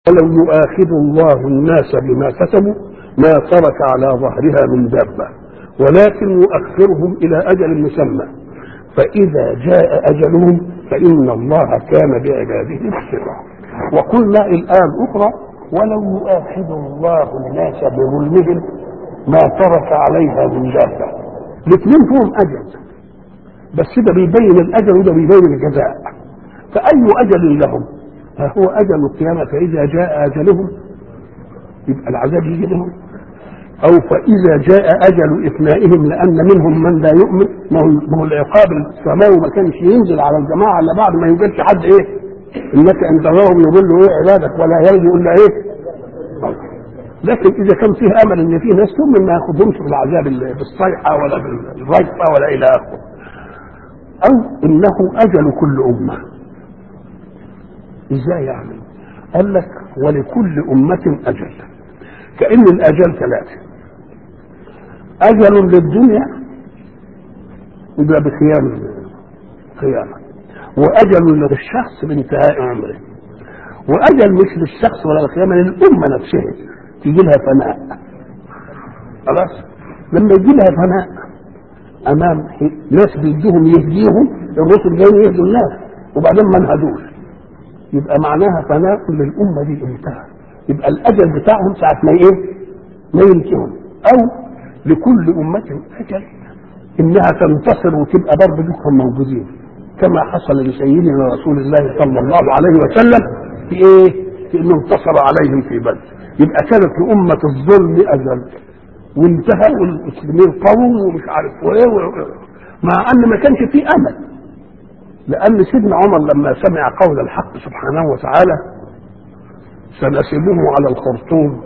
ولو يؤاخذ الله الناس بما كسبوا ما ترك على ظهرها من دابة ولكن يؤخرهم إلى أجل مسمى فإذا جاء أجلهم فإن الله كان بعباده بصيرا وقلنا الآن أخرى ولو يؤاخذ الله الناس بظلمهم ما ترك عليها من دابة الاثنين فيهم أجل بس ده بيبين الأجل وده بيبين الجزاء فأي أجل لهم ها هو أجل القيامة فإذا جاء أجلهم يبقى العذاب يجي لهم أو فإذا جاء أجل إثنائهم لأن منهم من لا يؤمن ما هو العقاب السماوي ما كانش ينزل على الجماعة إلا بعد ما يوجدش حد إيه إنك أن تراهم يضلوا إيه عبادك ولا يرجو إلا إيه لكن إذا كان فيه أمل إن فيه ناس ثم ما ياخذهمش بالعذاب بالصيحة ولا بالرجفة ولا إلى آخره أو إنه أجل كل أمة ازاي يعني قال لك ولكل أمة أجل كأن الأجل ثلاثة أجل للدنيا يبقى بخيام قيامة وأجل للشخص بانتهاء عمره وأجل مش للشخص ولا القيامة للأمة نفسها تيجي لها فناء خلاص لما يجي لها فناء أمام ناس بيديهم يهديهم الرسل جايين يهدوا الناس وبعدين ما انهدوش يبقى معناها فناء للأمة دي انتهى يبقى الأجل بتاعهم ساعة ما إيه؟ ما ينتهوا أو لكل أمة أجل إنها تنتصر وتبقى برضه لكم موجودين كما حصل لسيدنا رسول الله صلى الله عليه وسلم في إيه؟ في إنه انتصر عليهم في بدر يبقى كانت لأمة الظلم أجل وانتهى والمسلمين قووا ومش عارف وإيه مع أن ما كانش فيه أمل لأن سيدنا عمر لما سمع قول الحق سبحانه وتعالى سنسبه على الخرطوم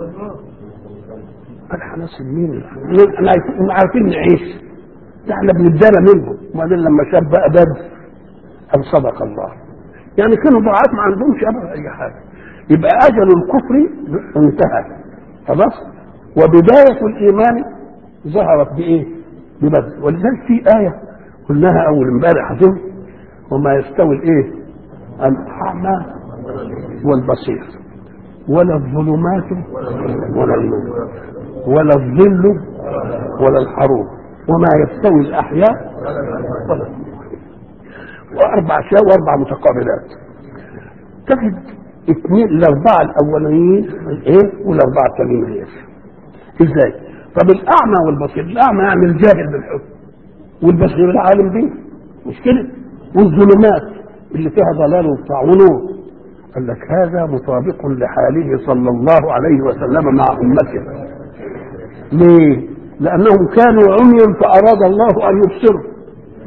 قال هنسب مين؟ احنا عارفين نعيش ده احنا بنتدارى منهم وبعدين لما شاف بقى بدر قال صدق الله يعني كانوا ضعاف ما عندهمش ابدا اي حاجه يبقى اجل الكفر انتهى خلاص وبدايه الايمان ظهرت بايه؟ ببدر ولذلك في ايه قلناها اول امبارح اظن وما يستوي الايه الاعمى والبصير ولا الظلمات ولا النور ولا الظل ولا الحروب وما يستوي الاحياء ولا واربع اشياء واربع متقابلات تجد اثنين الاربعه الاولانيين ايه والاربعه التانيين ايه ازاي طب الاعمى والبصير الاعمى يعني الجاهل بالحكم والبصير العالم به مش كده والظلمات اللي فيها ضلال وبتاع ونور قال لك هذا مطابق لحاله صلى الله عليه وسلم مع امته ليه لانهم كانوا عميا فاراد الله ان يبصروا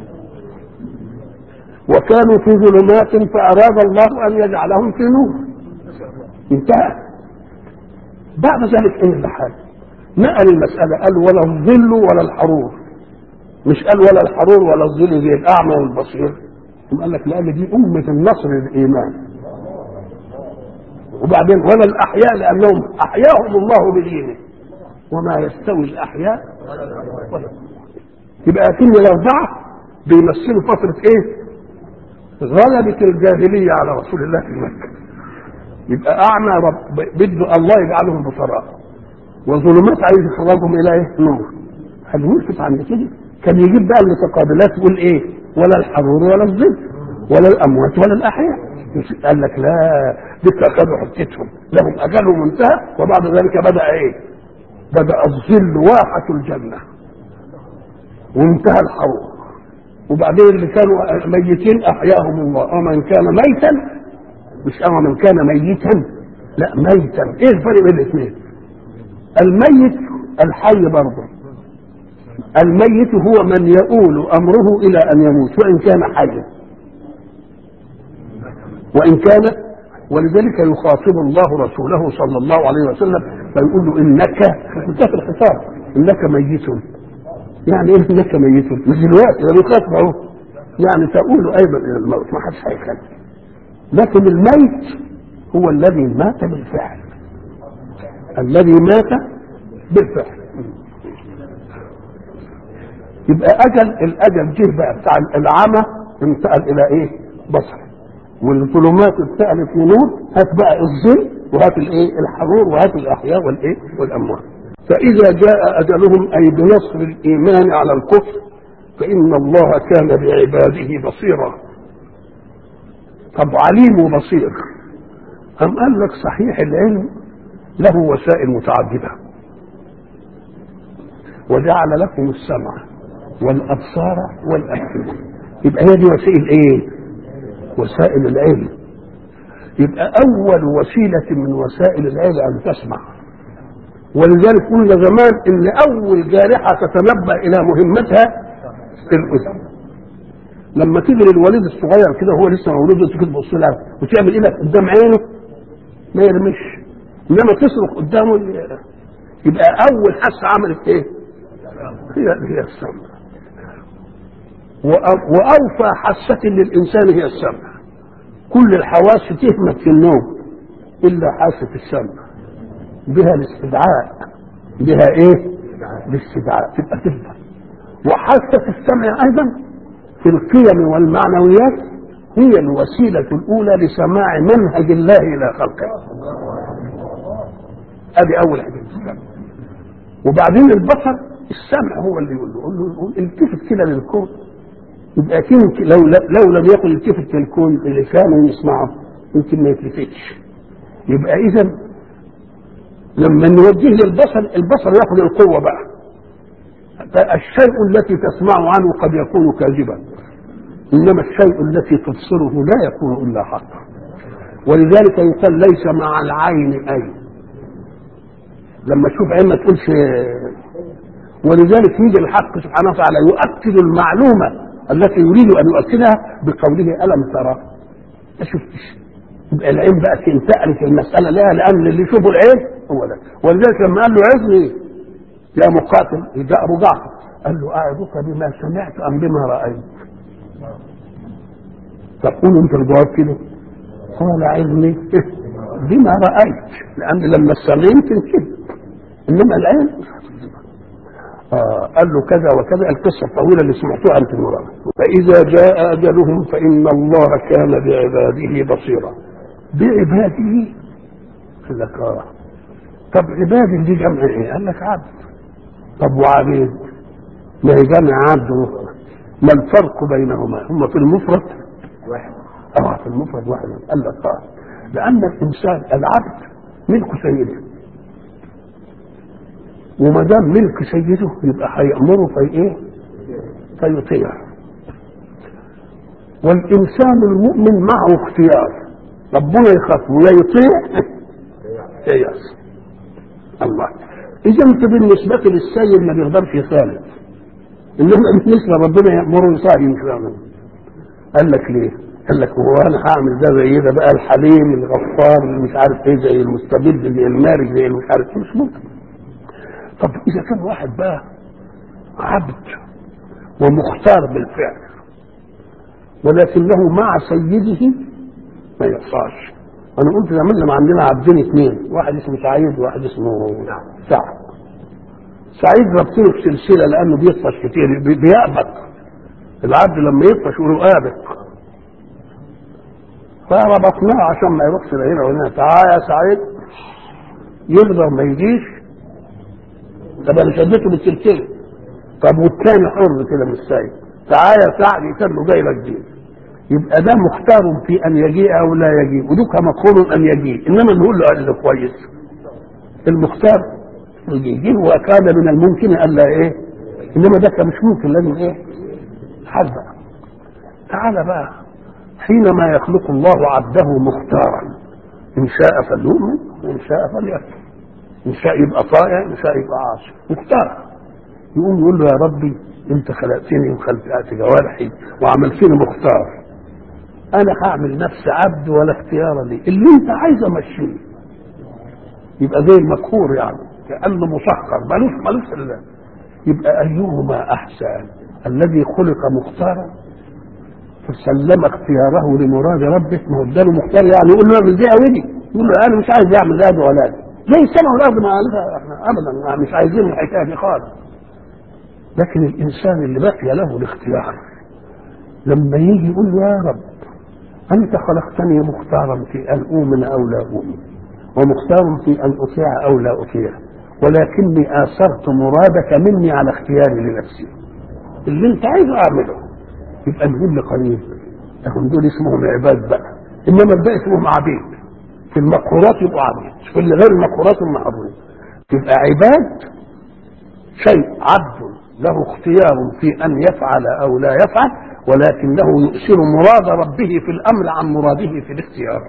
وكانوا في ظلمات فاراد الله ان يجعلهم في نور انتهى بعد ذلك ايه الحال نقل المساله قال ولا الظل ولا الحرور مش قال ولا الحرور ولا الظل زي الاعمى والبصير قال لك لان دي امه النصر الايمان وبعدين ولا الاحياء لانهم احياهم الله بدينه وما يستوي الاحياء ولا يبقى كل الاربعه بيمثلوا فتره ايه؟ غلبة الجاهلية على رسول الله في مكة يبقى أعمى رب بده الله يجعلهم بصراء وظلمات عايز يخرجهم إلى إيه؟ نور هل وقفت عند كده؟ كان يجيب بقى المتقابلات يقول ايه ولا الحرور ولا الظل ولا الاموات ولا الاحياء قال لك لا دي اخذوا حجتهم لهم اجلهم انتهى وبعد ذلك بدا ايه بدا الظل واحة الجنة وانتهى الحرور وبعدين اللي كانوا ميتين احياهم الله ومن كان ميتا مش اما من كان ميتا لا ميتا ايه الفرق بين الاثنين الميت الحي برضه الميت هو من يؤول امره الى ان يموت وان كان حيا وان كان ولذلك يخاطب الله رسوله صلى الله عليه وسلم فيقول له انك انتهى الخطاب انك ميت يعني ايه انك ميت مش دلوقتي ده بيخاطب اهو يعني تؤول ايضا الى الموت ما حدش هيخلي لكن الميت هو الذي مات بالفعل الذي مات بالفعل يبقى اجل الاجل جه بقى بتاع العمى انتقل الى ايه؟ بصر والظلمات انتقلت لنور هات بقى الظل وهات الايه الحرور وهات الاحياء والايه والاموات فاذا جاء اجلهم اي بنصر الايمان على الكفر فان الله كان بعباده بصيرا طب عليم وبصير أم قال لك صحيح العلم له وسائل متعددة وجعل لكم السمع والأبصار والأفئدة يبقى هي دي وسائل إيه؟ وسائل العلم يبقى أول وسيلة من وسائل العلم أن تسمع ولذلك قلنا زمان إن أول جارحة تتنبأ إلى مهمتها الأذن لما تيجي للوليد الصغير كده هو لسه مولود وانت كده تبص لها وتعمل ايدك قدام عينه ما يرمش انما تصرخ قدامه يبقى اول حاسه عملت ايه؟ هي هي السمع واوفى حاسه للانسان هي السمع كل الحواس تهمت في النوم الا حاسه السمع بها الاستدعاء بها ايه؟ الاستدعاء تبقى تفضل وحاسه السمع ايضا في القيم والمعنويات هي الوسيلة الأولى لسماع منهج الله إلى خلقه هذه أول حاجة السمع وبعدين البصر السمع هو اللي يقول له يقول له يقول التفت كده للكون يبقى يمكن لو لو لم يكن التفت للكون لسانه يسمعه يمكن ما يتلفتش يبقى إذا لما نوجه للبصر البصر ياخذ القوة بقى الشيء التي تسمع عنه قد يكون كاذبا انما الشيء التي تبصره لا يكون الا حقا ولذلك يقال ليس مع العين اي لما تشوف عين ما تقولش ولذلك يجي الحق سبحانه وتعالى يؤكد المعلومه التي يريد ان يؤكدها بقوله الم ترى ما شفتش يبقى العين بقى تنتقل في المساله لا لان اللي يشوفه العين هو ده ولذلك لما قال له عظني يا مقاتل جاء ابو جعفر قال له اعظك بما سمعت ام بما رايت تقول انت الجواب كده قال عظني بما رايت لان لما السمع يمكن كده انما العين آه قال له كذا وكذا القصه الطويله اللي سمعتوها انت المراه فاذا جاء اجلهم فان الله كان بعباده بصيرا بعباده قال لك اه طب عباد دي جمع ايه؟ قال لك عبد طب وعبيد ما هي جمع عبد ومفرد ما الفرق بينهما هم في المفرد واحد اه في المفرد واحد قال لك اه لان الانسان العبد ملك سيده وما دام ملك سيده يبقى هيأمره في ايه؟ فيطيع والانسان المؤمن معه اختيار ربنا يخاف ولا يطيع ييأس الله اذا انت بالنسبه للسيد ما بيقدرش يخالف انما بالنسبه ربنا يامره يصاحب مش يعمل قال لك ليه؟ قال لك هو انا هعمل ده زي ده بقى الحليم الغفار اللي مش عارف ايه زي المستبد زي المارج زي مش عارف ايه مش ممكن طب اذا كان واحد بقى عبد ومختار بالفعل ولكنه مع سيده ما يقصاش انا قلت زمان لما عندنا عبدين اثنين واحد اسمه سعيد وواحد اسمه سعد سعيد ربطينه في سلسله لانه بيطفش كتير بيأبق العبد لما يطفش يقولوا آبق فربطناه عشان ما يروحش لا هنا ولا هنا تعالى يا سعيد يقدر ما يجيش طب انا شدته بالسلسله طب والتاني حر كده مش سايب تعالى يا سعد يكاد له جاي لك دين يبقى ده مختار في ان يجيء او لا يجيء ودوك مقول ان يجيء انما نقول له قال كويس المختار يجي وكان من الممكن الا ايه انما ده كان مش ممكن لازم ايه حذر تعالى بقى حينما يخلق الله عبده مختارا ان شاء فليؤمن وان شاء فليكفر ان شاء يبقى طائع ان شاء يبقى عاصي مختار يقوم يقول له يا ربي انت خلقتني وخلقت جوارحي وعملتني مختار انا هعمل نفسي عبد ولا اختيار لي اللي انت عايز امشيه يبقى زي المقهور يعني كانه مسخر ملوش ملوش الا يبقى ايهما احسن الذي خلق مختارا فسلم اختياره لمراد ربه ما هو اداله مختار يعني يقول له اعمل دي او دي يقول له انا مش عايز اعمل ده ولا ده زي السماء والارض ما عارفها احنا ابدا مش عايزين الحكايه دي خالص لكن الانسان اللي بقي له الاختيار لما يجي يقول له يا رب انت خلقتني مختارا في ان اؤمن او لا اؤمن ومختار في ان اطيع او لا اطيع ولكني اثرت مرادك مني على اختياري لنفسي اللي انت عايزه اعمله يبقى نقول لي قريب لكن دول اسمهم عباد بقى انما الباقي اسمهم عبيد في المقهورات يبقوا عبيد في اللي غير المقهورات هم عبيد يبقى عباد شيء عبد له اختيار في ان يفعل او لا يفعل ولكنه يؤثر مراد ربه في الامر عن مراده في الاختيار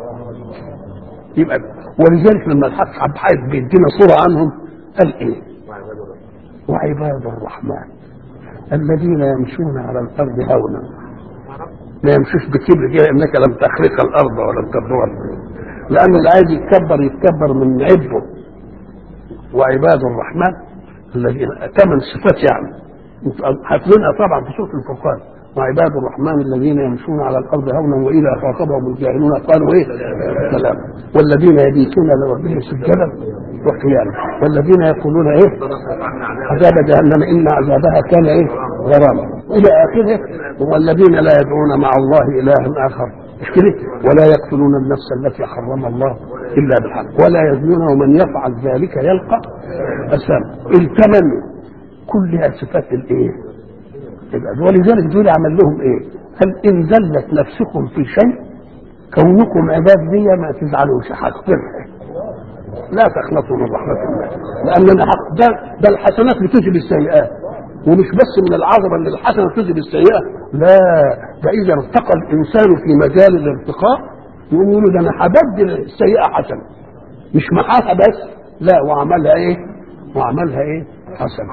يبقى ولذلك لما الحق عبد حيث بيدينا صوره عنهم قال ايه وعباد الرحمن الذين يمشون على الارض هونا ما يمشوش بكبر كده انك لم تخلق الارض ولم تبلغ لان اللي عايز يتكبر يتكبر من عبه وعباد الرحمن الذين ثمان صفات يعني حافظينها طبعا في سوره الفرقان وعباد الرحمن الذين يمشون على الارض هونا واذا خاطبهم الجاهلون قالوا ايه سلام والذين يبيتون لربهم سجدا وقياما والذين يقولون ايه عذاب جهنم ان عذابها كان ايه غراما الى اخره والذين لا يدعون مع الله الها اخر مش كده ولا يقتلون النفس التي حرم الله الا بالحق ولا يزنون ومن يفعل ذلك يلقى اثاما التمنوا كلها صفات الايه ولذلك دول عمل لهم ايه هل ان زلت نفسكم في شيء كونكم عباد لي ما تزعلوش هغفرها لا تخلصوا من رحمة الله لأن حق ده, ده الحسنات بتجلب السيئات ومش بس من العظمة ان الحسنة تجلب السيئة لا ده إذا ارتقى الإنسان في مجال الارتقاء يقوم يقولوا ده أنا هبدل السيئة حسنة مش محاها بس لا وعملها إيه؟ وعملها إيه؟ حسنة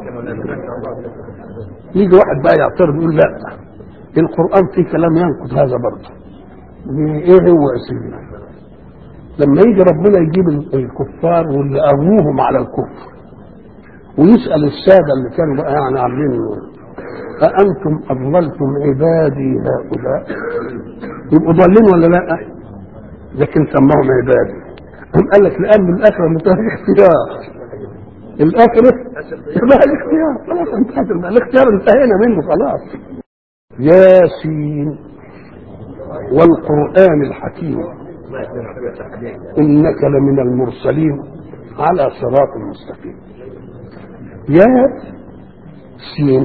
يجي واحد بقى يعترض يقول لا القرآن فيه كلام ينقض هذا برضه ايه هو اسمه لما يجي ربنا يجيب الكفار واللي أغوهم على الكفر ويسأل السادة اللي كانوا بقى يعني عاملين أأنتم أضللتم عبادي هؤلاء يبقوا ضالين ولا لا؟ لكن سماهم عبادي هم قال لك لأن الآخرة منتهى الاختيار الآخرة بقى الاختيار خلاص انتهت الاختيار انتهينا منه خلاص ياسين والقرآن الحكيم إنك لمن المرسلين على صراط مستقيم يا سين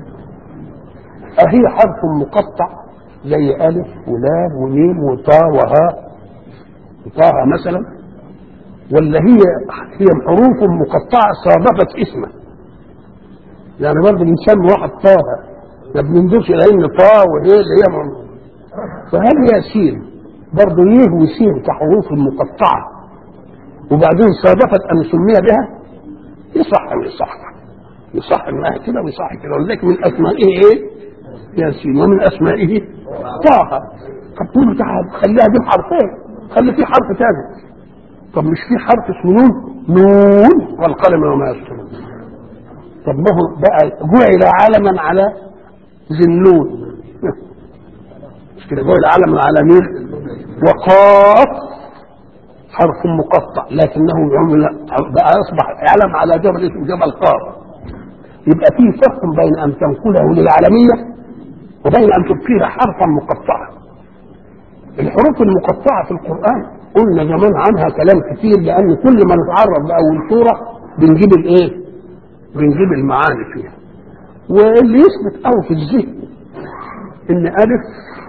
أهي حرف مقطع زي ألف ولام وميم وطا وهاء طه مثلا ولا هي هي حروف مقطعة صادفت اسمه يعني برضه بنسمي واحد طه ما بننظرش إلى إن طه وهي اللي هي من... فهل هي سين برضه يه وسين كحروف مقطعة وبعدين صادفت أن سمي بها يصح ويصح يصح انها كده ويصح كده ولذلك من اسمائه ايه؟ ياسين ومن اسمائه طه طب تقول تعال خليها دي حرفين خلي في حرف ثالث طب مش في حرف اسمه نون نون والقلم وما يسطرون طب ما هو بقى جعل علما على ذنون مش كده جعل علما على مين وقاف حرف مقطع لكنه عمل بقى اصبح علم على جبل اسمه جبل قاف يبقى فيه فرق بين ان تنقله للعالميه وبين ان تبقيها حرفا مقطعا الحروف المقطعه في القران قلنا زمان عنها كلام كتير لان كل ما نتعرض لاول سوره بنجيب الايه؟ بنجيب المعاني فيها واللي يثبت قوي في الذهن ان الف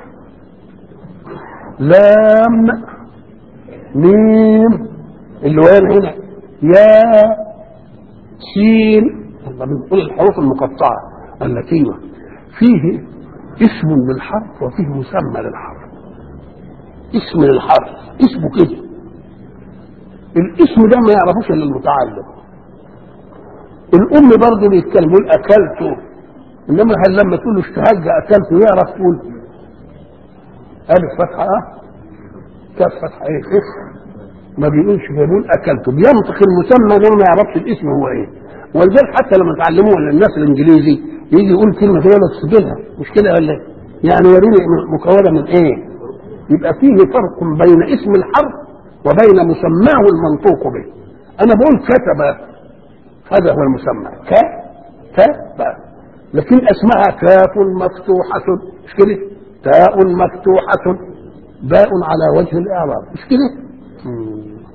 لام ميم اللي وين هنا يا سين لما بنقول الحروف المقطعة التي فيه اسم للحرف وفيه مسمى للحرف اسم للحرف اسمه كده الاسم ده ما يعرفوش الا المتعلم الام برضه بيتكلم يقول اكلته انما هل لما تقول له اشتهج اكلته يعرف تقول الف فتحه اه كاف فتحه ايه اسم ما بيقولش بيقول اكلته بينطق المسمى ده ما يعرفش الاسم هو ايه ولذلك حتى لما تعلموه للناس الانجليزي يجي يقول كلمه كده ولا تسجلها مش كده ولا يعني وريني مكونه من ايه يبقى فيه فرق بين اسم الحرف وبين مسماه المنطوق به انا بقول كتب هذا هو المسمى ك كتب لكن اسمها كاف مفتوحة مش كده تاء مفتوحة باء على وجه الاعراب مش كده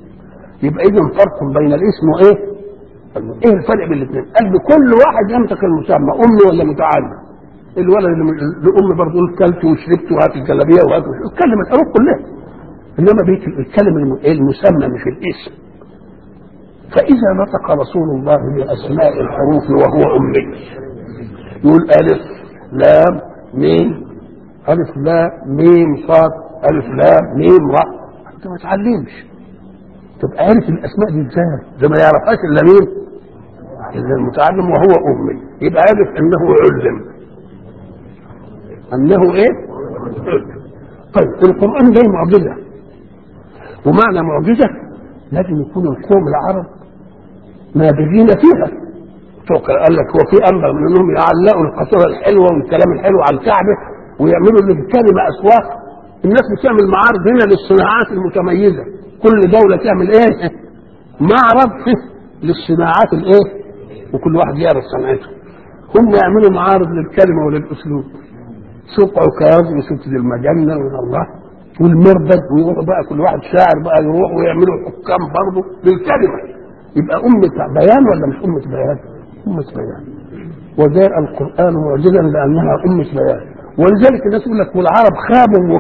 يبقى اذا فرق بين الاسم وايه؟ ايه الفرق بين الاثنين؟ قال كل واحد يمسك المسمى ام ولا متعلم الولد اللي الام برضه يقول كلت وشربت وهات الجلابيه وهات اتكلم الحروف كلها انما بيت الكلم المسمى مش الاسم فاذا نطق رسول الله باسماء الحروف وهو امي يقول الف لام ميم الف لام ميم صاد الف لام ميم راء انت ما تعلمش تبقى عارف الاسماء دي ازاي ده ما يعرفهاش الا مين الا المتعلم وهو امي يبقى عارف انه علم انه ايه طيب القران ده معجزه ومعنى معجزه لازم يكون القوم العرب نابغين فيها قال لك هو في امر من انهم يعلقوا القصيده الحلوه والكلام الحلو على الكعبه ويعملوا للكلمه اسواق الناس بتعمل معارض هنا للصناعات المتميزه كل دوله تعمل ايه معرض للصناعات الايه وكل واحد يعرف صنعته هم يعملوا معارض للكلمه وللاسلوب سوق عكاظ وسوق المجنه من الله والمربد ويروحوا بقى كل واحد شاعر بقى يروح ويعملوا حكام برضه بالكلمه يبقى أمة بيان ولا مش أمة بيان؟ أمة بيان وجاء القرآن معجزا لأنها أمة بيان ولذلك الناس يقول لك والعرب خابوا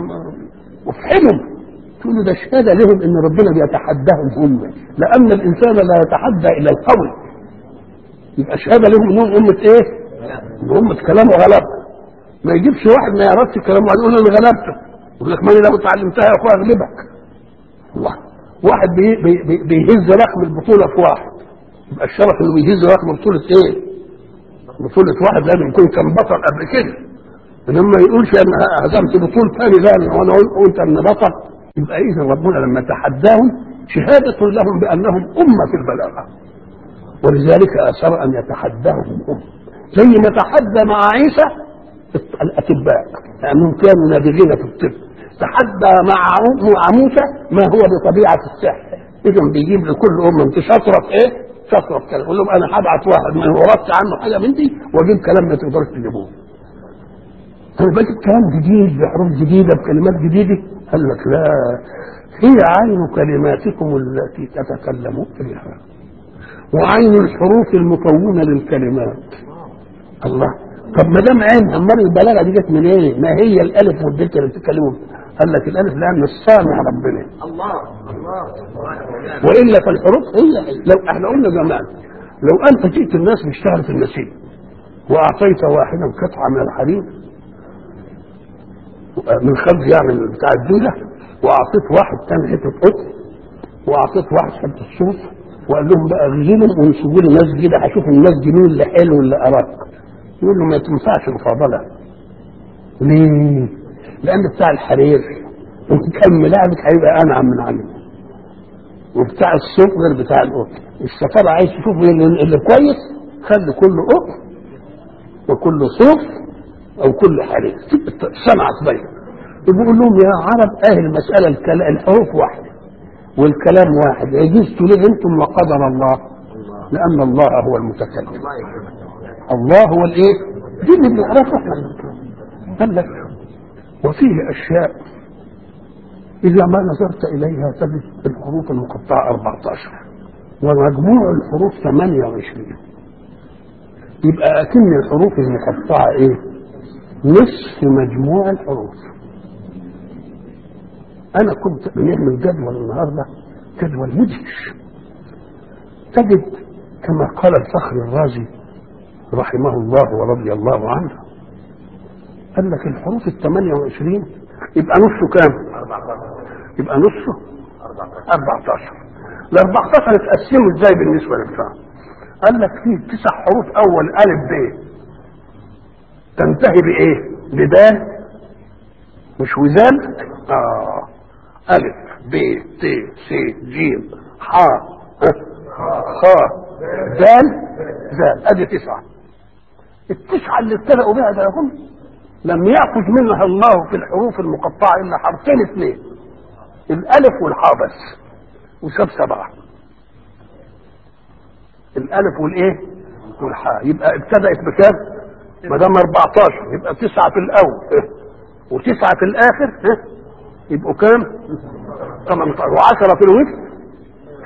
وفحموا تقول له ده شهادة لهم إن ربنا بيتحداهم هم لأن الإنسان لا يتحدى إلى القول يبقى شهادة لهم إنهم أمة إيه؟ إن أمة كلام وغلب ما يجيبش واحد ما يعرفش الكلام وبعدين يقول له أنا غلبته يقول لك ماني لو اتعلمتها يا أخويا أغلبك الله واحد بي بي بيهز رقم البطوله في واحد يبقى الشرف انه بيهز رقم بطوله ايه؟ بطوله واحد لازم يكون كان بطل قبل كده انما ما يقولش انا هزمت بطوله ثاني لا وانا قلت ان بطل يبقى اذا ربنا لما تحداهم شهاده لهم بانهم امه في البلاغه ولذلك اثر ان يتحداهم امه زي ما تحدى مع عيسى الاطباء لانهم كانوا نابغين في الطب تحدى مع مع موسى ما هو بطبيعه السحر اذا بيجيب لكل امه انت شاطره في ايه؟ شاطره في كلام يقول لهم انا هبعت واحد ما ورثت عنه حاجه من دي واجيب كلام ما تقدرش تجيبوه طيب بقى كلام جديد بحروف جديده بكلمات جديده قال لك لا هي عين كلماتكم التي تتكلمون بها وعين الحروف المكونه للكلمات الله طب ما دام عين امال البلاغه دي جت منين؟ إيه؟ ما هي الالف والدلتا اللي بتتكلموا قال لك الالف لان الصانع ربنا الله الله والا فالحروف هي لو احنا قلنا زمان لو انت جئت الناس بيشتغل في النسيج واعطيت واحدا قطعه من الحديد من خبز يعني بتاع الدوله واعطيت واحد ثاني حته قطن واعطيت واحد حته صوف وقال لهم بقى اغزلهم ويسيبوا لي ناس كده هشوف الناس دي مين اللي حلو واللي اراك يقول له ما تنفعش المفاضله ليه؟ لان بتاع الحرير وتكمل لعبك هيبقى انعم من عليه وبتاع الصوف غير بتاع القطن السفارة عايز تشوف اللي, اللي كويس خلي كله قطن وكله صوف او كل حرير صنعة صغيرة بيقول لهم يا عرب اهل المسألة الكلام الحروف واحدة والكلام واحد يجوز ليه انتم وقدر الله لان الله هو المتكلم الله هو الايه دي اللي بنعرفها احنا قال لك وفيه اشياء اذا ما نظرت اليها تجد الحروف المقطعه 14 ومجموع الحروف 28 يبقى اكن الحروف المقطعه ايه نصف مجموع الحروف انا كنت بنعمل جدول النهارده جدول مدهش تجد كما قال الفخر الرازي رحمه الله ورضي الله عنه قال لك الحروف ال 28 يبقى نصه كام؟ يبقى نصه 14 ال 14 اتقسموا ازاي بالنسبه للفهم؟ قال لك فيه تسع حروف اول الف ب تنتهي بايه؟ بدال مش وزان؟ اه الف ب ت س ج ح خ دال زال ادي تسعه التسعه اللي ابتدأوا بها ده هم لم يأخذ منها الله في الحروف المقطعة إلا حرفين اثنين الألف والحاء بس وساب سبعة الألف والإيه؟ والحاء يبقى ابتدأت بكام؟ ما دام 14 يبقى تسعة في الأول إيه؟ وتسعة في الآخر إيه؟ يبقوا كام؟ 18 و10 في الوسط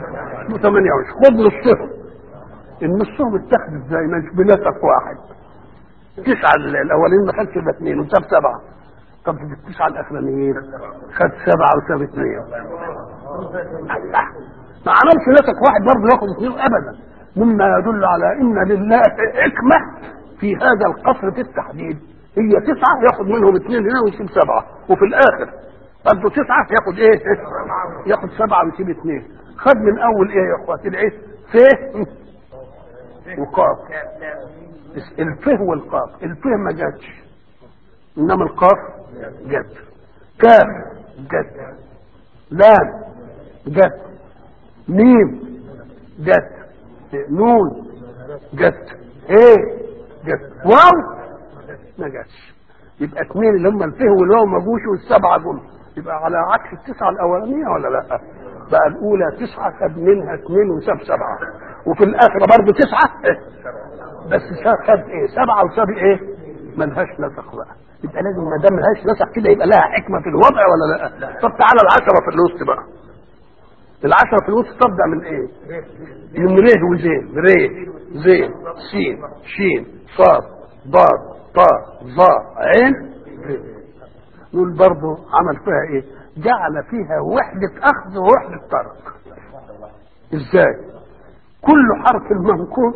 اسمه 28 خد نصهم النصهم اتخذ ازاي مش بنسق واحد تسعة الاولين ما خدش الا اثنين وساب سبعة طب في التسعة الاخرانيين خد سبعة وساب اثنين الله ما عملش نسق واحد برضه ياخد اثنين ابدا مما يدل على ان لله حكمة في هذا القصر في التحديد هي تسعة ياخد منهم اثنين هنا ويسيب سبعة وفي الاخر برضه تسعة ياخد ايه؟ ياخد سبعة ويسيب اثنين خد من اول ايه يا اخواتي العيش فيه وقاف الفه والقاف الفه ما جاتش انما القاف جت كاف جت لام جت ميم جت نون جت ايه جت واو ما جاتش يبقى اثنين اللي هم الفه والواو ما جوش والسبعه جم يبقى على عكس التسعه الاولانيه ولا لا؟ بقى الاولى تسعه خد منها اثنين وساب سبعه وفي الاخره برضه تسعه بس خد ايه؟ سبعه وساب ايه؟ ملهاش نسق بقى يبقى لازم ما دام ملهاش نسق كده يبقى لها حكمه في الوضع ولا لا؟ طب تعالى العشره في الوسط بقى العشرة في الوسط تبدأ من ايه؟ من ره وزين ره زين سين شين صاد ضاد طاء ظاء عين نقول برضه عمل فيها ايه؟ جعل فيها وحدة أخذ ووحدة ترك ازاي؟ كل حرف منقوص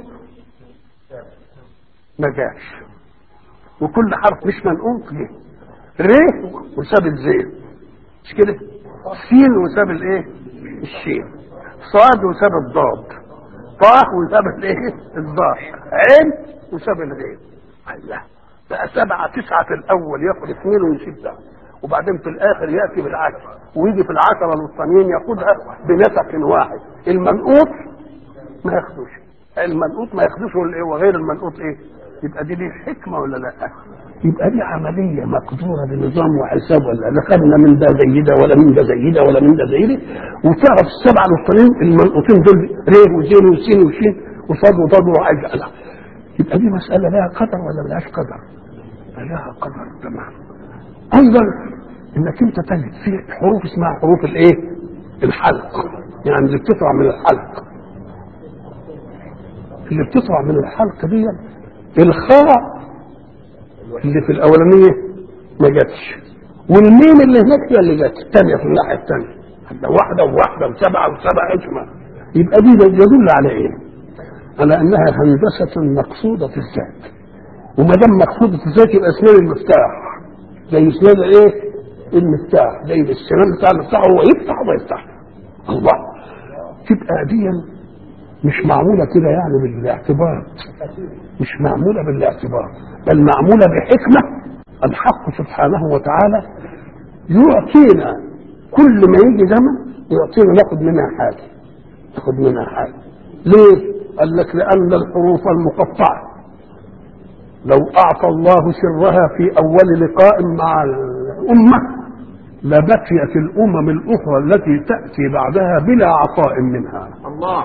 ما جاش وكل حرف مش منقوص جه ر وساب الزين مش كده؟ سين وساب الايه؟ الشين صاد وساب الضاد طاء وساب الايه؟ الضاد عين وساب الغين الله بقى سبعة تسعة في الأول ياخد اثنين ويسيب ده وبعدين في الآخر يأتي بالعكس ويجي في العشرة الوسطانيين ياخدها بنسق واحد المنقوط ما ياخدوش المنقوط ما ياخدوش وغير المنقوط ايه؟ يبقى دي ليه حكمة ولا لا؟ يبقى دي عملية مقدورة بنظام وحساب ولا لا خدنا من ده زي ده ولا من ده زي ده ولا من ده زي ده وتعرف السبعة الوسطانيين المنقوطين دول ر وزين وسين وشين وصاد وضاد وعجل يبقى دي مسألة لها قدر ولا ملهاش قدر؟ لها قدر تمام. أيضا إنك أنت تجد في حروف اسمها حروف الإيه؟ الحلق يعني اللي بتطلع من الحلق اللي بتطلع من الحلق دي الخاء اللي في الأولانية ما جاتش والميم اللي هناك هي اللي جت الثانية في الناحية الثانية واحدة وواحدة وسبعة وسبعة اسمها يبقى دي يدل على إيه؟ على انها هندسه مقصوده في الذات وما دام مقصوده في الذات يبقى اسنان المفتاح زي اسنان ايه؟ المفتاح زي السنان بتاع المفتاح هو يفتح وما يفتح الله تبقى دي مش معموله كده يعني بالاعتبار مش معموله بالاعتبار بل معموله بحكمه الحق سبحانه وتعالى يعطينا كل ما يجي زمن يعطينا ناخد منها حاجه ناخد منها حاجه ليه؟ قال لك لأن الحروف المقطعة لو أعطى الله سرها في أول لقاء مع الأمة لبقيت الأمم الأخرى التي تأتي بعدها بلا عطاء منها الله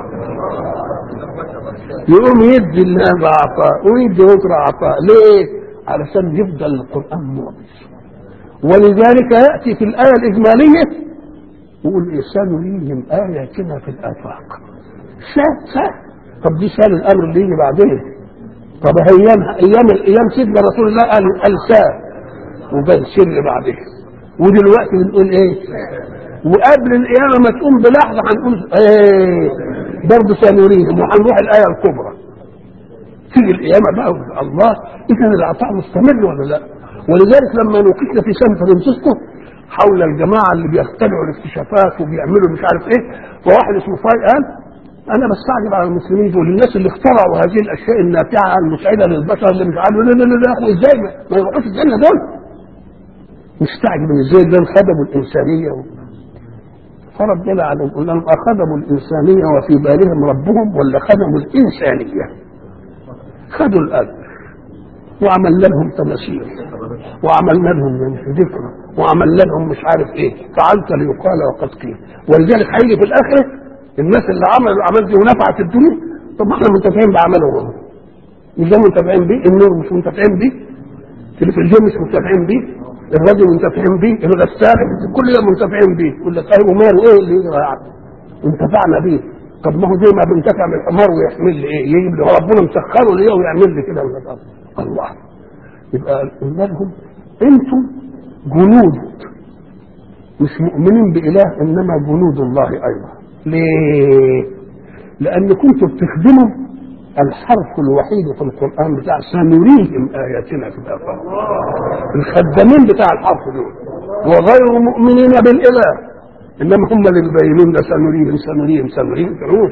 يقوم يدي الناس عطاء ويدي أخرى عطاء ليه؟ علشان يفضل القرآن معجز ولذلك يأتي في الآية الإجمالية يقول إيه سنريهم آياتنا في الآفاق سهل سهل طب دي سهل الامر اللي يجي بعدين طب ايام ايام ايام سيدنا رسول الله قال قال سهل وبل سر بعدين ودلوقتي بنقول ايه وقبل القيامه ما تقوم بلحظه هنقول ايه برضه سنريهم وهنروح الايه الكبرى تيجي القيامه بقى الله اذا العطاء مستمر ولا لا ولذلك لما نوقفنا في سان فرانسيسكو حول الجماعه اللي بيخترعوا الاكتشافات وبيعملوا مش عارف ايه فواحد اسمه فاي قال انا بستعجب على المسلمين دول الناس اللي اخترعوا هذه الاشياء النافعه المسعده للبشر اللي مش عارف لا لا لا لا ازاي ما, ما يروحوش الجنه دول مستعجب ان ازاي دول خدموا الانسانيه و... فربنا عليهم قل لهم اخدموا الانسانيه وفي بالهم ربهم ولا خدموا الانسانيه خدوا الأجر وعملنا لهم تماثيل وعملنا لهم ذكر وعملنا لهم مش عارف ايه فعلت ليقال وقد قيل ولذلك هيجي في الاخره الناس اللي عملوا الاعمال دي ونفعت الدنيا طب ما احنا منتفعين بعملهم مش ده منتفعين بيه النور مش منتفعين بيه التلفزيون مش منتفعين بيه الراديو منتفعين بيه الغسالة كل ده منتفعين بيه يقول لك ايوه ماله ايه اللي يجرى يعني انتفعنا بيه طب ما هو زي ما بنتفع من الحمار ويحمل لي ايه يجيب لي ربنا مسخره لي ويعمل لي كده من الارض الله يبقى قلنا لهم انتم جنود مش مؤمنين بإله إنما جنود الله أيضا ليه؟ لأن كنتم بتخدموا الحرف الوحيد في القرآن بتاع سنريهم آياتنا في الآفاق الخدامين بتاع الحرف دول وغير مؤمنين بالإله إنما هم اللي بيبينون سنريهم سنريهم سنريهم تعوش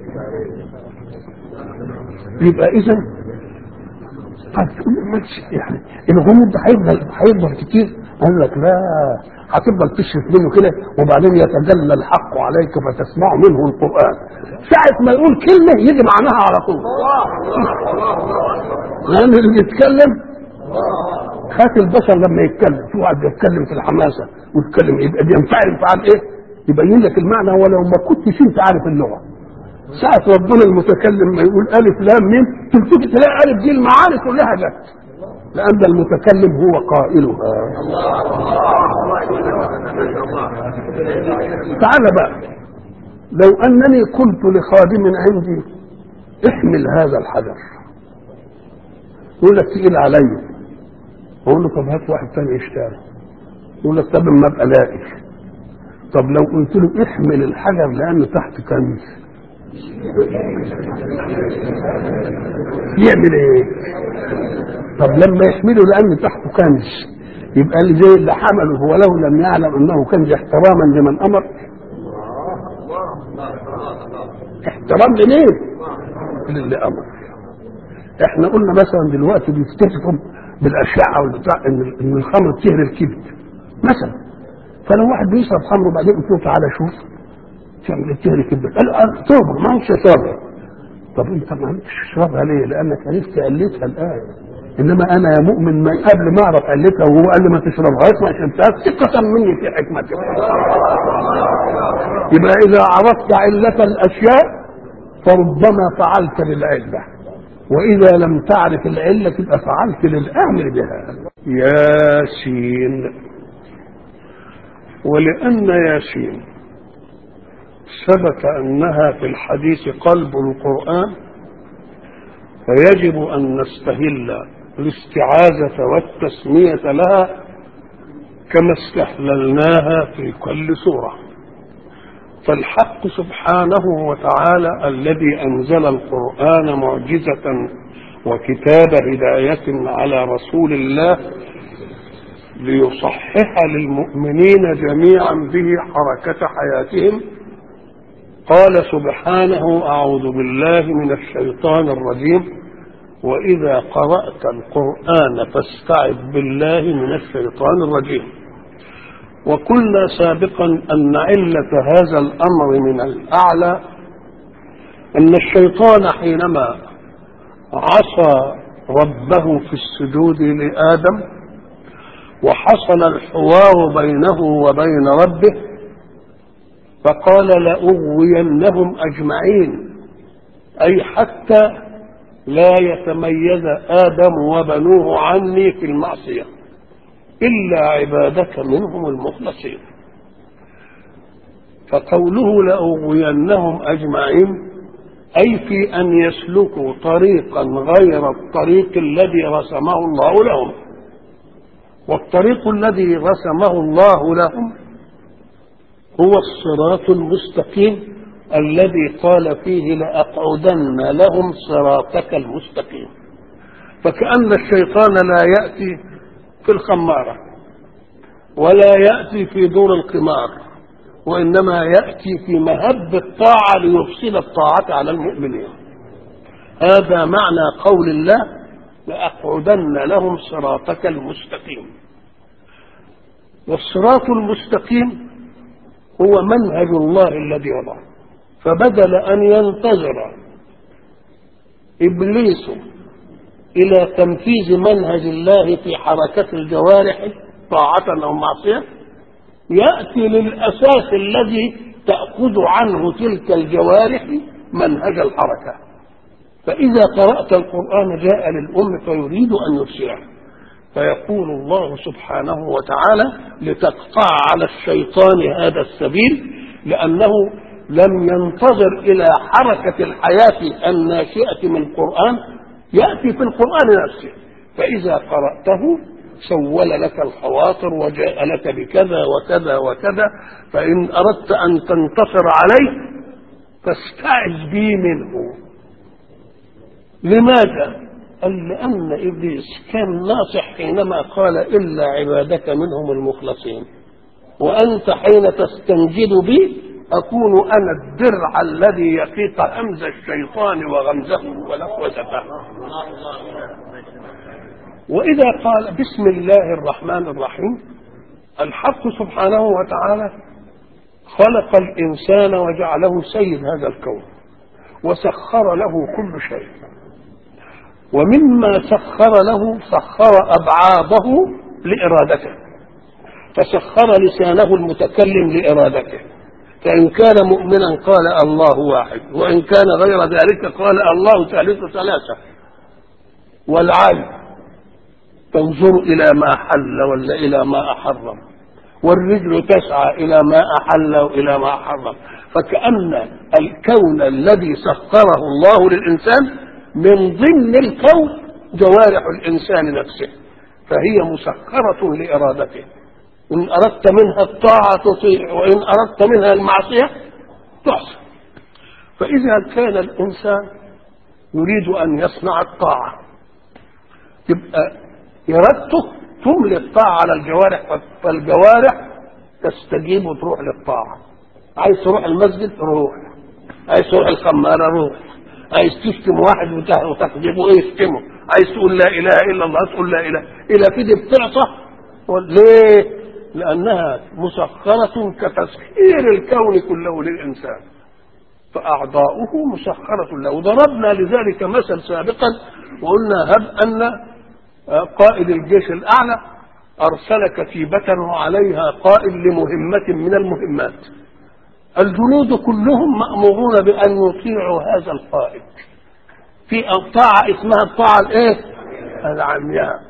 يبقى إذا طب يعني الغموض ده هيفضل هيفضل كتير قال لك لا هتفضل تشرف منه كده وبعدين يتجلى الحق عليك فتسمع منه القران ساعه ما يقول كلمه يجي معناها على طول لان اللي بيتكلم خات البشر لما يتكلم في واحد بيتكلم في الحماسه ويتكلم يبقى بينفعل انفعال ايه؟ يبين لك المعنى ولو ما كنتش انت عارف اللغه ساعة ربنا المتكلم ما يقول ألف لام ميم تلتفت تلاقي ألف دي المعاني كلها جت لأن المتكلم هو قائلها تعال بقى لو أنني قلت لخادم عندي احمل هذا الحجر يقول لك تقيل عليا اقول له طب هات واحد تاني يشتغل يقول لك طب ما ابقى لاقي طب لو قلت له احمل الحجر لانه تحت كنز يعمل ايه طب لما يحمله لان تحته كنز يبقى اللي زي اللي حمله ولو لم يعلم انه كنز احتراما لمن امر احترام لمين للي امر احنا قلنا مثلا دلوقتي بيفتتحوا بالاشعه والبتاع ان ان الخمر تهري الكبد مثلا فلو واحد بيشرب خمر وبعدين قلت له تعالى شوف تعمل تهري كبد قال له توبه ما انتش شربها طب انت ما انتش تشربها ليه؟ لانك عرفت علتها الان انما انا يا مؤمن من قبل ما اعرف علتها وهو قال لي ما تشربهاش ما شربتهاش ثقة مني في حكمتك يبقى اذا عرفت علة الاشياء فربما فعلت للعلة واذا لم تعرف العلة تبقى فعلت للامر بها ياسين ولان ياسين ثبت انها في الحديث قلب القران فيجب ان نستهل الاستعاذه والتسميه لها كما استحللناها في كل سوره فالحق سبحانه وتعالى الذي انزل القران معجزه وكتاب هدايه على رسول الله ليصحح للمؤمنين جميعا به حركه حياتهم قال سبحانه اعوذ بالله من الشيطان الرجيم واذا قرات القران فاستعذ بالله من الشيطان الرجيم وقلنا سابقا ان عله هذا الامر من الاعلى ان الشيطان حينما عصى ربه في السجود لادم وحصل الحوار بينه وبين ربه فقال لأغوينهم أجمعين أي حتى لا يتميز آدم وبنوه عني في المعصية إلا عبادك منهم المخلصين فقوله لأغوينهم أجمعين أي في أن يسلكوا طريقا غير الطريق الذي رسمه الله لهم والطريق الذي رسمه الله لهم هو الصراط المستقيم الذي قال فيه لأقعدن لهم صراطك المستقيم فكأن الشيطان لا يأتي في الخمارة ولا يأتي في دور القمار وإنما يأتي في مهب الطاعة ليفسد الطاعة على المؤمنين هذا معنى قول الله لأقعدن لهم صراطك المستقيم والصراط المستقيم هو منهج الله الذي وضعه فبدل ان ينتظر ابليس الى تنفيذ منهج الله في حركه الجوارح طاعه او معصيه ياتي للاساس الذي تاخذ عنه تلك الجوارح منهج الحركه فاذا قرات القران جاء للام فيريد ان يفسره فيقول الله سبحانه وتعالى لتقطع على الشيطان هذا السبيل لأنه لم ينتظر إلى حركة الحياة الناشئة من القرآن يأتي في القرآن نفسه فإذا قرأته سول لك الخواطر وجاء لك بكذا وكذا وكذا فإن أردت أن تنتصر عليه فاستعذ بي منه لماذا؟ قال لأن إبليس كان ناصح حينما قال إلا عبادك منهم المخلصين وأنت حين تستنجد بي أكون أنا الدرع الذي يقيك همز الشيطان وغمزه ولفوزته وإذا قال بسم الله الرحمن الرحيم الحق سبحانه وتعالى خلق الإنسان وجعله سيد هذا الكون وسخر له كل شيء ومما سخر له سخر أبعاضه لإرادته فسخر لسانه المتكلم لإرادته فإن كان مؤمنا قال الله واحد وإن كان غير ذلك قال الله ثالث ثلاثة والعين تنظر إلى ما حل ولا إلى ما أحرم والرجل تسعى إلى ما أحل وإلى ما حرم فكأن الكون الذي سخره الله للإنسان من ضمن الكون جوارح الإنسان نفسه فهي مسخرة لإرادته إن أردت منها الطاعة تطيع وإن أردت منها المعصية تحسن فإذا كان الإنسان يريد أن يصنع الطاعة يبقى إرادته تملي الطاعة على الجوارح فالجوارح تستجيب وتروح للطاعة عايز تروح المسجد روح عايز تروح الخمارة روح عايز تشتم واحد وتخدمه ايه يشتمه عايز تقول لا اله الا الله تقول لا اله الا في دي بتعصى ليه؟ لانها مسخره كتسخير الكون كله للانسان فاعضاؤه مسخره له وضربنا لذلك مثل سابقا وقلنا هب ان قائد الجيش الاعلى ارسل كتيبه وعليها قائد لمهمه من المهمات الجنود كلهم مأمورون بأن يطيعوا هذا القائد في طاعة اسمها الطاعة الايه؟ العمياء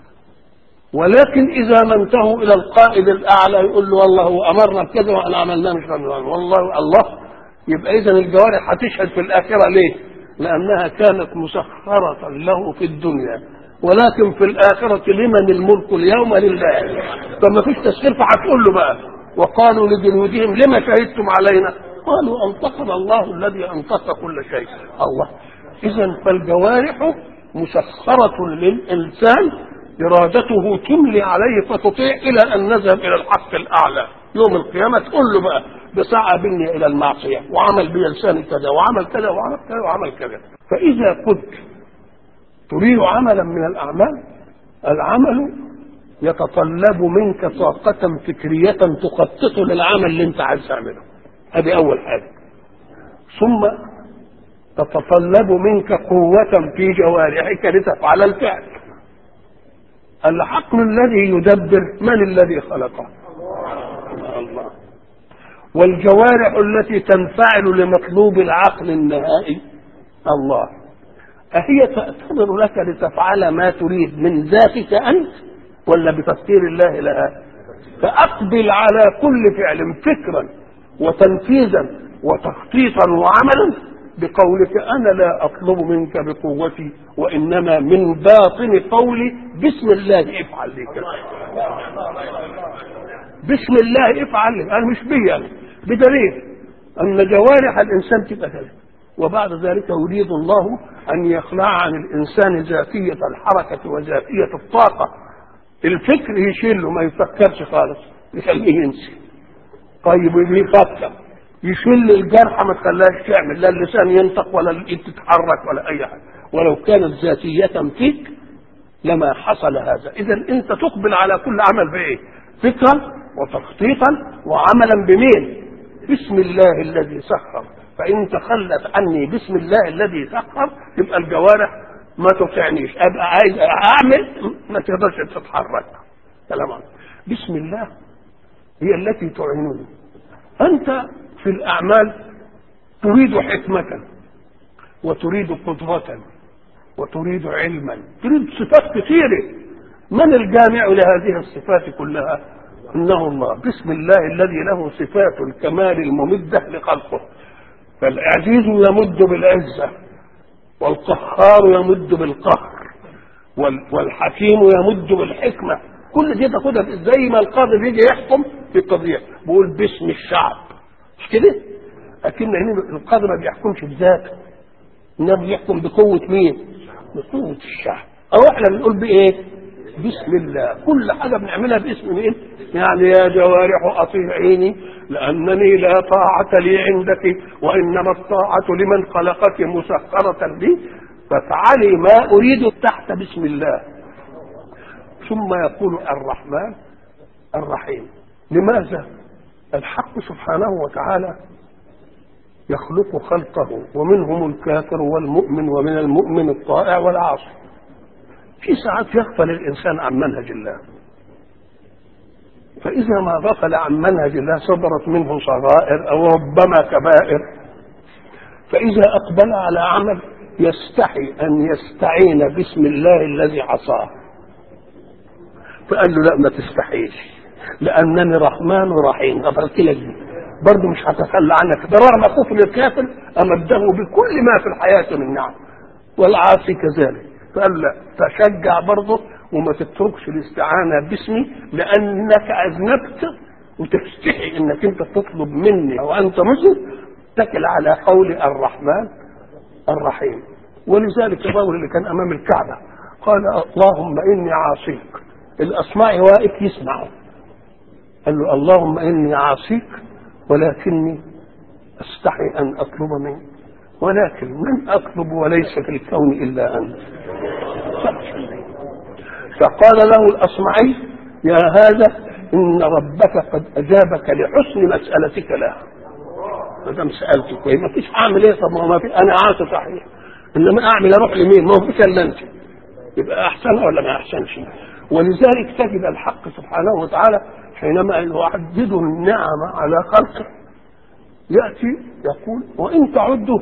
ولكن إذا ما انتهوا إلى القائد الأعلى يقول له والله هو أمرنا بكذا وأنا عملناه مش والله الله يبقى إذا الجوارح هتشهد في الآخرة ليه؟ لأنها كانت مسخرة له في الدنيا ولكن في الآخرة لمن الملك اليوم لله فما فيش تسخير فهتقول له بقى وقالوا لجنودهم لما شهدتم علينا قالوا انطقنا الله الذي انطق كل شيء الله اذا فالجوارح مسخرة للإنسان إرادته تملي عليه فتطيع إلى أن نذهب إلى الحق الأعلى يوم القيامة تقول له بقى بسعى بني إلى المعصية وعمل بلساني كذا وعمل كذا وعمل كذا وعمل كذا فإذا كنت تريد عملا من الأعمال العمل يتطلب منك طاقة فكرية تخطط للعمل اللي انت عايز تعمله هذه أول حاجة ثم تتطلب منك قوة في جوارحك لتفعل الفعل العقل الذي يدبر من الذي خلقه الله والجوارح التي تنفعل لمطلوب العقل النهائي الله أهي تأتمر لك لتفعل ما تريد من ذاتك أنت ولا بتفكير الله لها فأقبل على كل فعل فكرا وتنفيذا وتخطيطا وعملا بقولك أنا لا أطلب منك بقوتي وإنما من باطن قولي بسم الله افعل لي كذا بسم الله افعل لي أنا مش بي أنا بدليل أن جوارح الإنسان تبقى كذا وبعد ذلك يريد الله أن يخلع عن الإنسان ذاتية الحركة وذاتية الطاقة الفكر يشيل له ما يفكرش خالص يخليه ينسي طيب يفكر يشيل الجرح ما تخليهاش تعمل لا اللسان ينطق ولا الايد تتحرك ولا اي حاجه ولو كانت ذاتية فيك لما حصل هذا اذا انت تقبل على كل عمل بايه فكرا وتخطيطا وعملا بمين بسم الله الذي سخر فان تخلت عني بسم الله الذي سخر يبقى الجوارح ما تطيعنيش ابقى عايز اعمل ما تقدرش تتحرك كلام بسم الله هي التي تعينني انت في الاعمال تريد حكمه وتريد قدره وتريد علما تريد صفات كثيره من الجامع لهذه الصفات كلها انه الله بسم الله الذي له صفات الكمال الممده لخلقه فالعزيز يمد بالعزة والقهار يمد بالقهر وال- والحكيم يمد بالحكمة كل دي تاخدها زي ما القاضي بيجي يحكم في قضية بيقول باسم الشعب مش كده؟ لكن هنا القاضي ما بيحكمش بذاته انما بيحكم بقوة مين؟ بقوة الشعب او احنا بنقول بايه؟ بسم الله كل حاجة بنعملها باسم مين؟ يعني يا جوارح اطيعيني لانني لا طاعة لي عندك وانما الطاعة لمن خلقك مسخرة لي فافعلي ما اريد تحت بسم الله ثم يقول الرحمن الرحيم لماذا؟ الحق سبحانه وتعالى يخلق خلقه ومنهم الكافر والمؤمن ومن المؤمن الطائع والعاصي في ساعات يغفل الإنسان عن منهج الله فإذا ما غفل عن منهج الله صدرت منه صغائر أو ربما كبائر فإذا أقبل على عمل يستحي أن يستعين باسم الله الذي عصاه فقال له لا ما تستحيش لأنني رحمن رحيم غفرت لك دي برضه مش هتخلى عنك ده رغم كفر الكافر امده بكل ما في الحياه من نعم والعاصي كذلك فقال لا تشجع برضه وما تتركش الاستعانه باسمي لانك اذنبت وتستحي انك انت تطلب مني او انت مسلم تكل على قول الرحمن الرحيم ولذلك الرجل اللي كان امام الكعبه قال اللهم اني عاصيك الاصمعي واقف يسمعه قال له اللهم اني عاصيك ولكني استحي ان اطلب منك ولكن من اطلب وليس في الكون الا انت فقال له الاصمعي يا هذا ان ربك قد اجابك لحسن مسالتك له ما دام سالته كويس ما فيش اعمل ايه طب ما هو ما في انا عاصي صحيح انما اعمل اروح لمين ما هو فيش الا انت يبقى احسن ولا ما احسنش ولذلك تجد الحق سبحانه وتعالى حينما يعدد النعم على خلقه يأتي يقول وإن تعدوا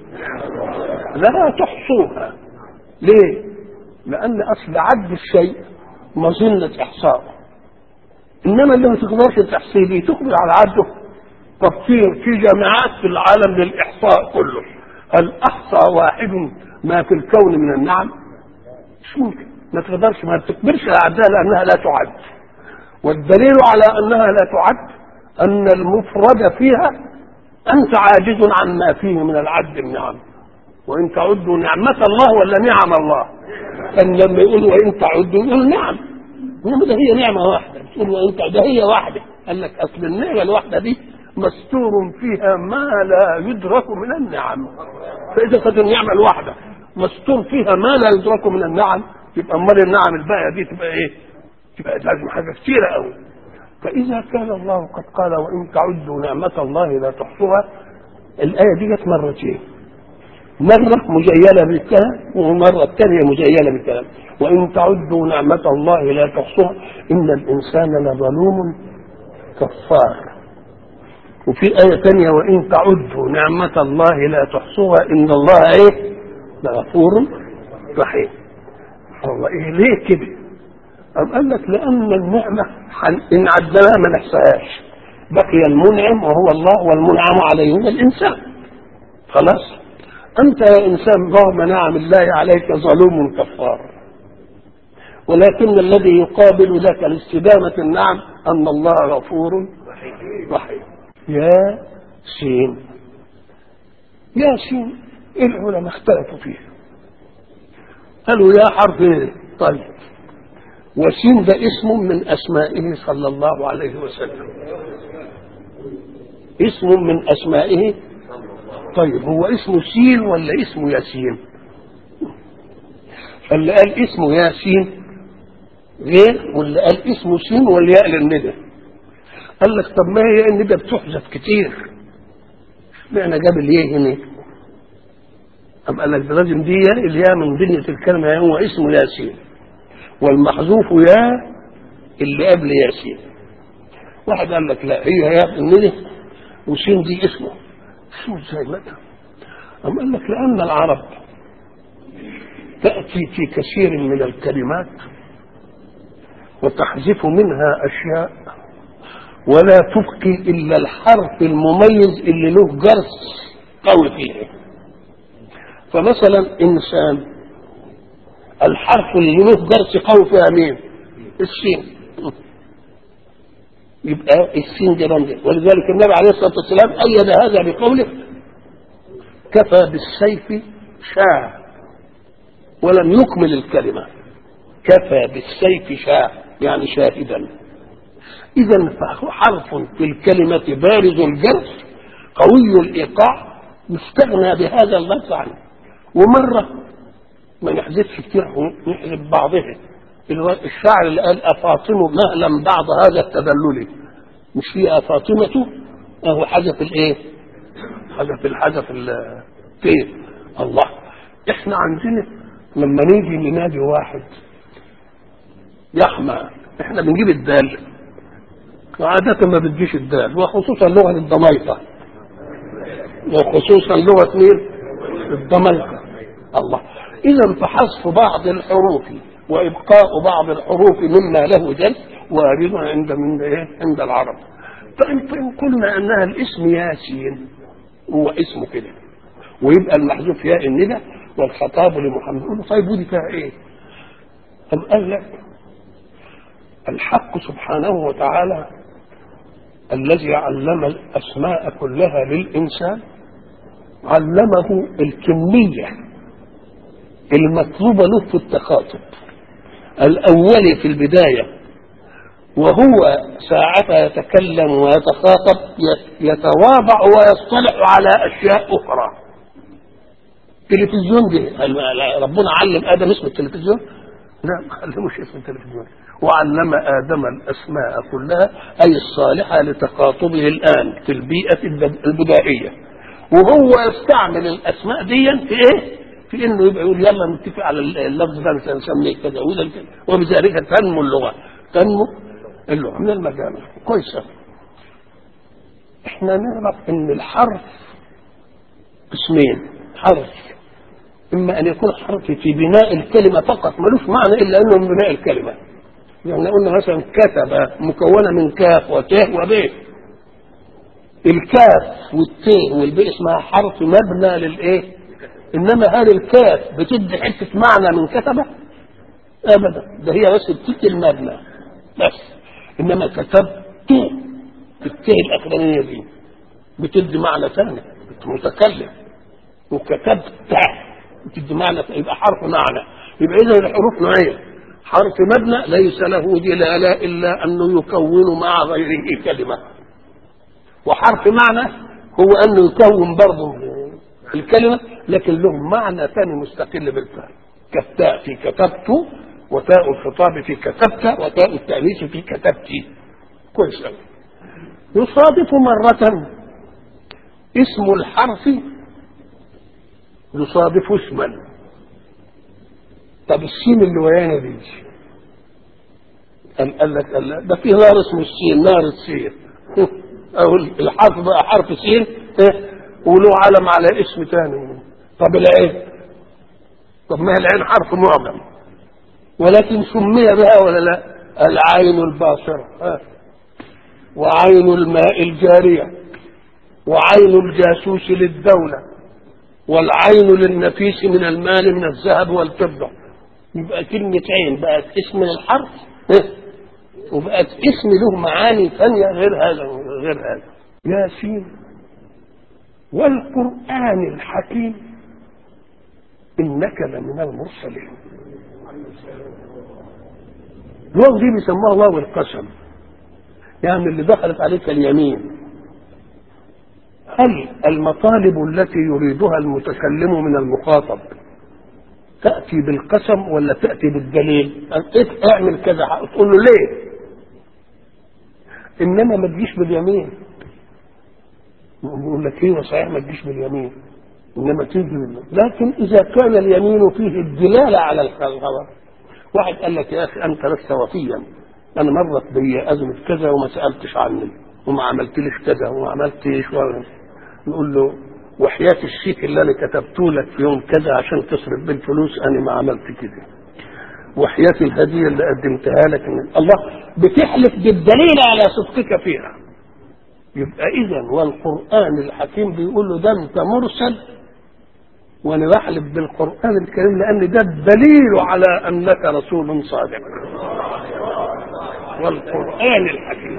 لا تحصوها ليه؟ لأن أصل عد الشيء مظنة إحصاء إنما اللي ما تقدرش تحصيه دي تقدر على عده طب في في جامعات في العالم للإحصاء كله هل أحصى واحد ما في الكون من النعم؟ مش ممكن ما تقدرش ما تقدرش على عدها لأنها لا تعد والدليل على انها لا تعد ان المفرد فيها انت عاجز عن ما فيه من العد النعم وان تعدوا نعمة الله ولا نعم الله كان لما يقول وان تعدوا يقول نعم انما ده هي نعمة واحدة تقول وان تعدوا ده هي واحدة قال لك اصل النعمة الواحدة دي مستور فيها ما لا يدرك من النعم فاذا كانت النعمة الواحدة مستور فيها ما لا يدرك من النعم يبقى امال النعم الباقية دي تبقى ايه؟ تبقى لازم حاجة كتيرة قوي فإذا كان الله قد قال وإن تعدوا نعمة الله لا تحصوها الآية دي جت مرتين مرة مجيلة بالكلام ومرة الثانية مجيلة بالكلام وإن تعدوا نعمة الله لا تحصوها إن الإنسان لظلوم كفار وفي آية ثانية وإن تعدوا نعمة الله لا تحصوها إن الله إيه لغفور رحيم الله إيه ليه كده أم قال لك لأن النعمة إن عدناها ما نحصاهاش بقي المنعم وهو الله والمنعم عليه هو الإنسان خلاص أنت يا إنسان رغم نعم الله عليك ظلوم كفار ولكن الذي يقابل لك لاستدامة النعم أن الله غفور رحيم يا سين يا سين العلماء اختلفوا فيه قالوا يا حرف ايه طيب وسين ده اسم من اسمائه صلى الله عليه وسلم اسم من اسمائه طيب هو اسمه سين ولا اسمه ياسين اللي قال اسمه ياسين غير واللي قال اسمه سين والياء للندى قال لك طب ما هي الندى بتحذف كتير معنى جاب الياء هنا أم قال لك ده لازم دي الياء من بنية الكلمة هو اسمه ياسين والمحذوف يا اللي قبل ياسين واحد قال لك لا هي يا الندى وسين دي اسمه اسمه ازاي متى أم قال لك لأن العرب تأتي في كثير من الكلمات وتحذف منها أشياء ولا تبقي إلا الحرف المميز اللي له جرس قوي فيه فمثلا انسان الحرف اللي له درس قوي فيها مين؟ السين يبقى السين دي رمز ولذلك النبي عليه الصلاه والسلام ايد هذا بقوله كفى بالسيف شاع ولم يكمل الكلمه كفى بالسيف شاع يعني شاهدا اذا حرف في الكلمه بارز الجرس قوي الايقاع يستغنى بهذا اللفظ عنه ومره ما نحذفش كتير نحذف بعضها الشاعر اللي قال أفاطم مهلا بعض هذا التدلل مش في أفاطمة أهو حذف الإيه؟ حذف الحذف فين؟ الله إحنا عندنا لما نيجي ننادي واحد يحمى إحنا بنجيب الدال وعادة ما بتجيش الدال وخصوصا لغة الضميطة وخصوصا لغة مين؟ الضميطة الله إذا فحذف بعض الحروف وإبقاء بعض الحروف مما له جل وارد عند من إيه؟ عند العرب فإن فإن قلنا أنها الاسم ياسين هو اسمه كده ويبقى المحذوف ياء الندى والخطاب لمحمد يقول له طيب ودي فيها إيه؟ أم قال لك الحق سبحانه وتعالى الذي علم الأسماء كلها للإنسان علمه الكمية المطلوبة له في التخاطب الأولي في البداية وهو ساعتها يتكلم ويتخاطب يتواضع ويصطلح على أشياء أخرى التلفزيون دي ربنا علم آدم اسم التلفزيون لا ما علموش اسم التلفزيون وعلم آدم الأسماء كلها أي الصالحة لتخاطبه الآن في البيئة البدائية وهو يستعمل الأسماء دي في إيه؟ في انه يبقى يقول يلا نتفق على اللفظ ده نسميه كذا وده كذا وبذلك تنمو اللغه تنمو اللغه من المجال كويس احنا نعرف ان الحرف اسمين حرف اما ان يكون حرف في بناء الكلمه فقط ملوش معنى الا انه من بناء الكلمه يعني قلنا مثلا كتب مكونه من كاف وتاء وباء الكاف والتاء والباء اسمها حرف مبنى للايه انما هل الكاف بتدي حته معنى من كتبه ابدا ده هي بس بتدي المبنى بس انما كتبت التاء الاخرانيه دي بتدي معنى ثاني متكلم وكتبت بتدي معنى يبقى حرف معنى يبقى اذا الحروف نوعين حرف مبنى ليس له دلاله الا انه يكون مع غيره كلمه وحرف معنى هو انه يكون برضه الكلمه لكن له معنى ثاني مستقل بالفعل كالتاء في كتبت وتاء الخطاب في كتبت وتاء التأنيث في كتبتي كويس قوي يصادف مرة اسم الحرف يصادف اسما طب السين اللي ويانا دي قال قال لك قال ده في نار اسمه السين نار السين او الحرف بقى حرف سين وله علم على اسم ثاني طب العين طب ما هي العين حرف معجم ولكن سمي بها ولا لا العين الباصرة ها. وعين الماء الجارية وعين الجاسوس للدولة والعين للنفيس من المال من الذهب والفضة يبقى كلمة عين بقت اسم للحرف وبقت اسم له معاني ثانية غير هذا غير هذا ياسين والقرآن الحكيم إنك لمن المرسلين الواو دي بيسموها واو القسم يعني اللي دخلت عليك اليمين هل المطالب التي يريدها المتكلم من المخاطب تأتي بالقسم ولا تأتي بالدليل اعمل كذا تقول له ليه انما ما تجيش باليمين يقول لك ايوه صحيح ما تجيش باليمين انما تيجي بالله لكن اذا كان اليمين فيه الدلاله على الخبر واحد قال لك يا اخي انت لست وفيا انا مرت بي ازمه كذا وما سالتش عني وما عملتليش كذا وما عملتش نقول له وحياة الشيك اللي انا كتبته لك في يوم كذا عشان تصرف بالفلوس انا ما عملت كده وحياة الهدية اللي قدمتها لك من الله بتحلف بالدليل على صدقك فيها يبقى اذا والقران الحكيم بيقول له ده انت مرسل وانا بحلف بالقران الكريم لان ده الدليل على انك رسول صادق والقران الحكيم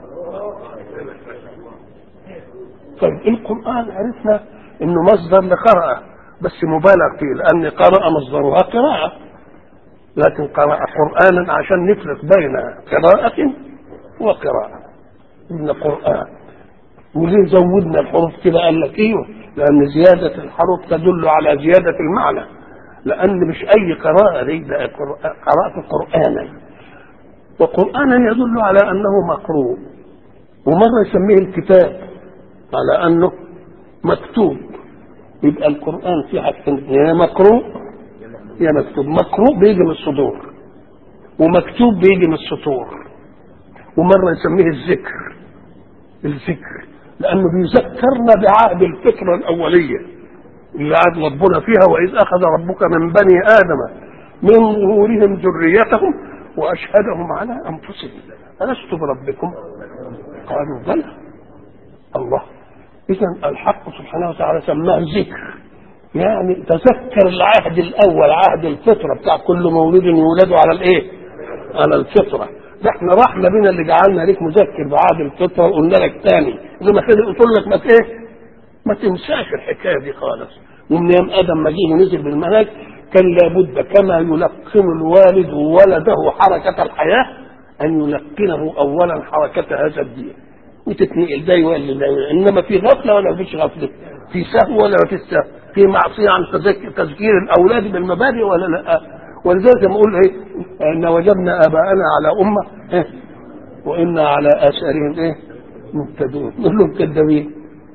طيب القران عرفنا انه مصدر لقراءه بس مبالغ فيه لان قراءه مصدرها قراءه لكن قرأ قرآنا عشان نفرق بين قراءة وقراءة إن قرآن وليه زودنا الحروف كده قال لك ايوه لأن زيادة الحروف تدل على زيادة المعنى لأن مش أي قراءة دي ده قراءة قرآنا وقرآنا يدل على أنه مقروء ومرة يسميه الكتاب على أنه مكتوب يبقى القرآن في حاجتين يا مقروء يا مكتوب مقروء بيجي من الصدور ومكتوب بيجي من السطور ومرة يسميه الذكر الذكر لأنه بيذكرنا بعهد الفطرة الأولية اللي عاد ربنا فيها وإذ أخذ ربك من بني آدم من ظهورهم ذريتهم وأشهدهم على أنفسهم ألست بربكم؟ قالوا بلى الله إذا الحق سبحانه وتعالى سماه ذكر يعني تذكر العهد الاول عهد الفطره بتاع كل مولود يولد على الايه؟ على الفطره ده احنا رحمه بنا اللي جعلنا ليك مذكر بعهد الفطره وقلنا لك تاني انما كده قلت لك ما ايه؟ ما تنساش الحكايه دي خالص ومن يوم ادم ما جه ونزل بالمنهج كان لابد كما يلقن الوالد ولده حركه الحياه ان يلقنه اولا حركه هذا الدين وتتنقل ده يولي ده انما في غفله ولا فيش غفله؟ في سهو ولا ما فيش سهو؟ في معصيه عن تذكير الاولاد بالمبادئ ولا لا ولذلك لما اقول ايه ان وجدنا اباءنا على امه إيه؟ وانا على اثارهم ايه مهتدون نقول لهم كذابين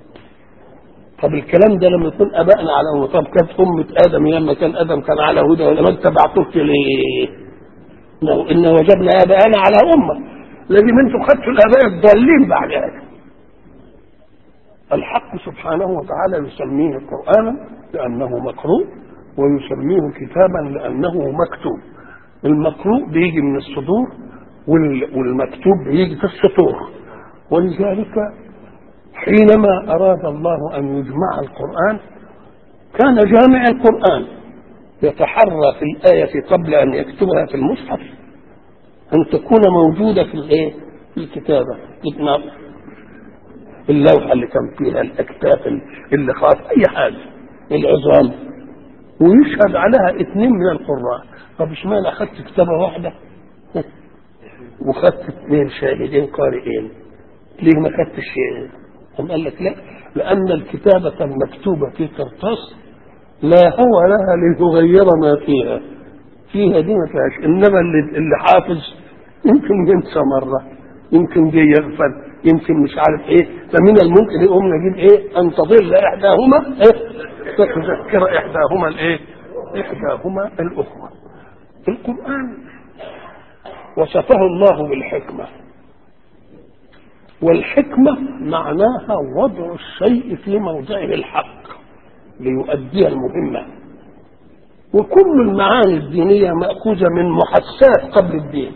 طب الكلام ده لما يكون ابائنا على امه طب كانت امه ادم لما كان ادم كان على هدى ولا ما اتبعتوش ليه؟ لو ان وجدنا اباءنا على امه لازم انتم خدتوا الاباء الضالين بعد هذا الحق سبحانه وتعالى يسميه قرآنا لأنه مقروء ويسميه كتابا لأنه مكتوب المقروء بيجي من الصدور والمكتوب بيجي في السطور ولذلك حينما أراد الله أن يجمع القرآن كان جامع القرآن يتحرى في الآية قبل أن يكتبها في المصحف أن تكون موجودة في الإيه؟ في الكتابة اللوحه اللي كان فيها الاكتاف اللي خاص اي حاجه العظام ويشهد عليها اثنين من القراء طب اشمعنى اخذت كتابه واحده وخدت اثنين شاهدين قارئين ليه ما خدتش هم قال لك لا لان الكتابه المكتوبه في قرطاس لا هو لها لتغير ما فيها فيها دي ما فيهاش انما اللي, اللي حافظ يمكن ينسى مره يمكن جه يغفل يمكن مش عارف ايه فمن الممكن يقوم نجيب ايه ان تضل احداهما ايه فتذكر احداهما الايه احداهما الاخرى القران وصفه الله بالحكمه والحكمه معناها وضع الشيء في موضعه الحق ليؤدي المهمه وكل المعاني الدينيه ماخوذه من محسات قبل الدين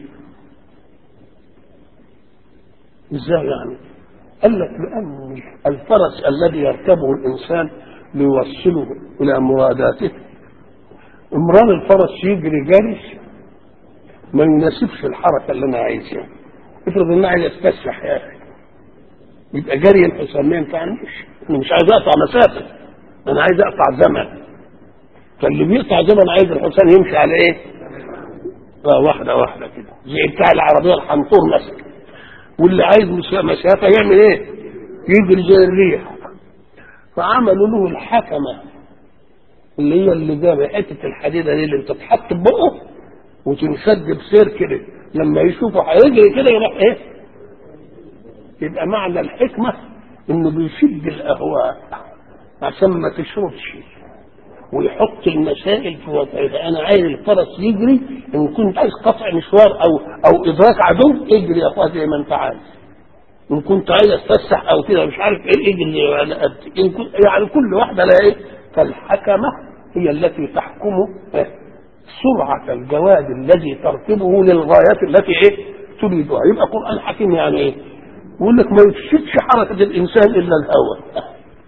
ازاي يعني قال لك لان الفرس الذي يركبه الانسان ليوصله الى مراداته امران الفرس يجري جري ما يناسبش الحركه اللي انا عايزها افرض ان عايز اتفسح يا اخي يبقى جري الحصان ما ينفعنيش انا مش عايز اقطع مسافه انا عايز اقطع زمن فاللي بيقطع زمن عايز الحصان يمشي على ايه؟ واحده واحده كده زي بتاع العربيه الحنطور مثلا واللي عايز مسافه يعمل ايه؟ يجري زي الريح فعملوا له الحكمه اللي هي اللي جاب حته الحديده دي اللي انت تحط بقه وتنسد بسير كده لما يشوفه هيجري كده يروح ايه؟ يبقى معنى الحكمه انه بيشد الاهواء عشان ما تشربش ويحط المسائل في وضعها انا عايز الفرس يجري ان كنت عايز قطع مشوار او او ادراك عدو اجري يا اخويا زي ما انت عايز ان كنت عايز اتفسح او كده مش عارف ايه اجري على قد ان كنت يعني كل واحده لها ايه فالحكمه هي التي تحكم سرعه الجواد الذي تركبه للغايات التي ايه تريدها يبقى قران حكيم يعني ايه ويقول لك ما يفسدش حركه الانسان الا الهوى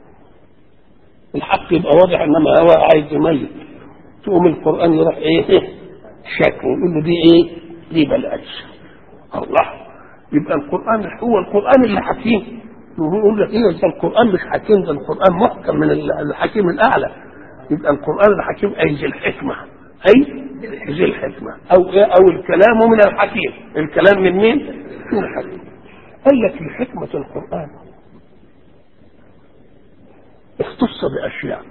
الحق يبقى واضح انما هو عايز يميت تقوم القران يروح ايه شك ويقول له دي ايه دي بلاش الله يبقى القران هو القران اللي حكيم ويقول لك ايه ده القران مش حكيم ده القران محكم من الحكيم الاعلى يبقى القران الحكيم اي ذي الحكمه اي ذي الحكمه او إيه او الكلام من الحكيم الكلام من مين من الحكيم قال لك لحكمه القران اختص باشياء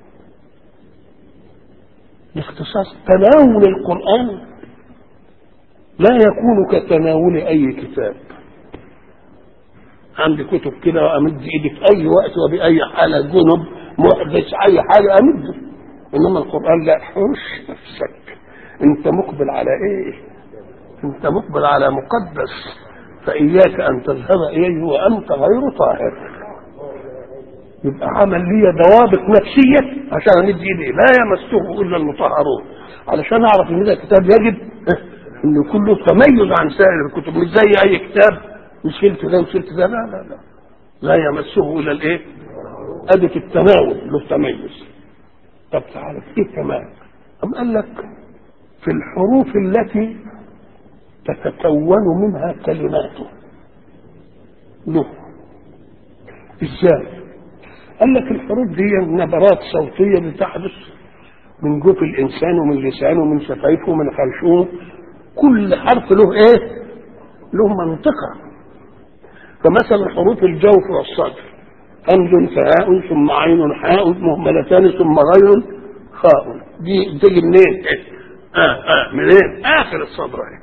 باختصاص تناول القران لا يكون كتناول اي كتاب عندي كتب كده وامد ايدي في اي وقت وباي حاله جنب محدث اي حاجه امده انما القران لا حوش نفسك انت مقبل على ايه انت مقبل على مقدس فاياك ان تذهب اليه وانت غير طاهر يبقى عمل لي ضوابط نفسيه عشان امد ايدي لا يمسه الا المطهرون علشان اعرف ان ده كتاب يجب انه يكون له تميز عن سائر الكتب مش زي اي كتاب وشلت ده وشلت ده لا لا لا لا يمسه الا الايه؟ اداه التناول له تميز طب تعالى ايه كمان؟ أم قال لك في الحروف التي تتكون منها كلماته له ازاي؟ قال لك الحروف دي نبرات صوتيه بتحدث من جوف الانسان ومن لسانه ومن شفايفه ومن خرشومه كل حرف له ايه؟ له منطقه فمثلا حروف الجوف والصدر همز فاء ثم عين حاء مهملتان ثم غين خاء دي تيجي منين؟ اه اه منين؟ اخر الصدر اهي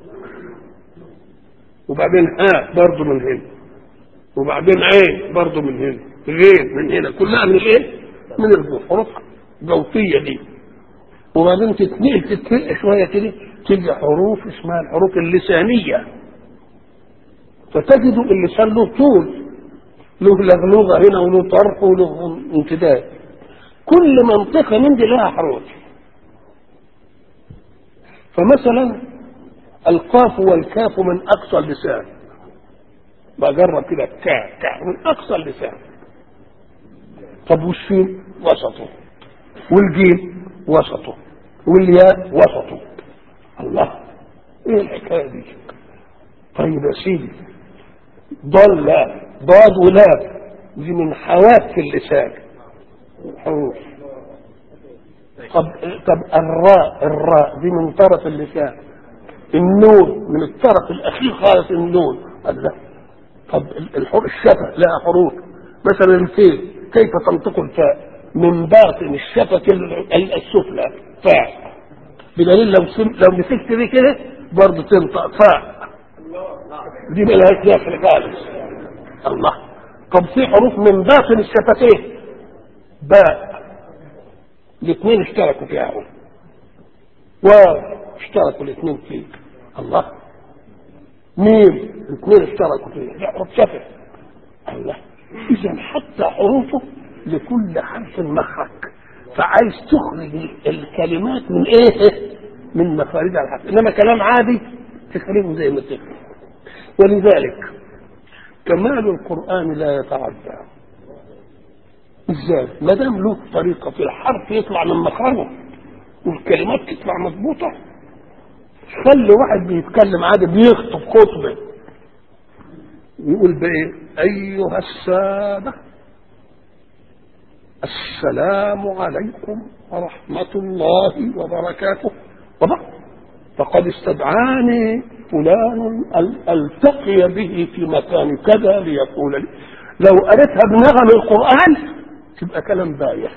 وبعدين اه برضه من هنا وبعدين عين برضه من هنا غين من هنا كلها من الايه؟ من الجوف حروف جوفيه دي وبعدين تتنقل تتنقل شويه كده تيجي حروف اسمها الحروف اللسانيه فتجد اللسان له طول له لغلوغه هنا وله طرف وله امتداد كل منطقه من دي لها حروف فمثلا القاف والكاف من اقصى اللسان بجرب كده كا كا من اقصى اللسان طب والشين وسطه والجيم وسطه والياء وسطه الله ايه الحكايه دي طيب يا سيدي ضل ضاد ولام دي من حواف في اللسان حروف طب طب الراء الراء دي من طرف اللسان النون من الطرف الاخير خالص النون الله طب الحروف الشفه لها حروف مثلا الفيل كيف تنطق الفاء من باطن الشفه السفلى فاء بدليل لو سم... لو مسكت دي كده برضه تنطق فاء دي ملهاش داخل خالص الله طب في حروف من باطن الشفتين باء الاثنين اشتركوا فيها اهو واو اشتركوا الاثنين فيه الله ميم الاثنين اشتركوا فيه ده حروف شفه الله اذا حتى حروفه لكل حرف مخرج فعايز تخرج الكلمات من ايه من مخارجها الحرف انما كلام عادي تخرجه زي ما تخرج ولذلك كمال القرآن لا يتعدى ازاي؟ ما دام له طريقة في الحرف يطلع من مخرجه والكلمات تطلع مظبوطة خلي واحد بيتكلم عادي بيخطب خطبة يقول بإيه؟ أيها السادة السلام عليكم ورحمة الله وبركاته طبعا فقد استدعاني فلان التقي به في مكان كذا ليقول لي لو قريتها بنغم القران تبقى كلام بايخ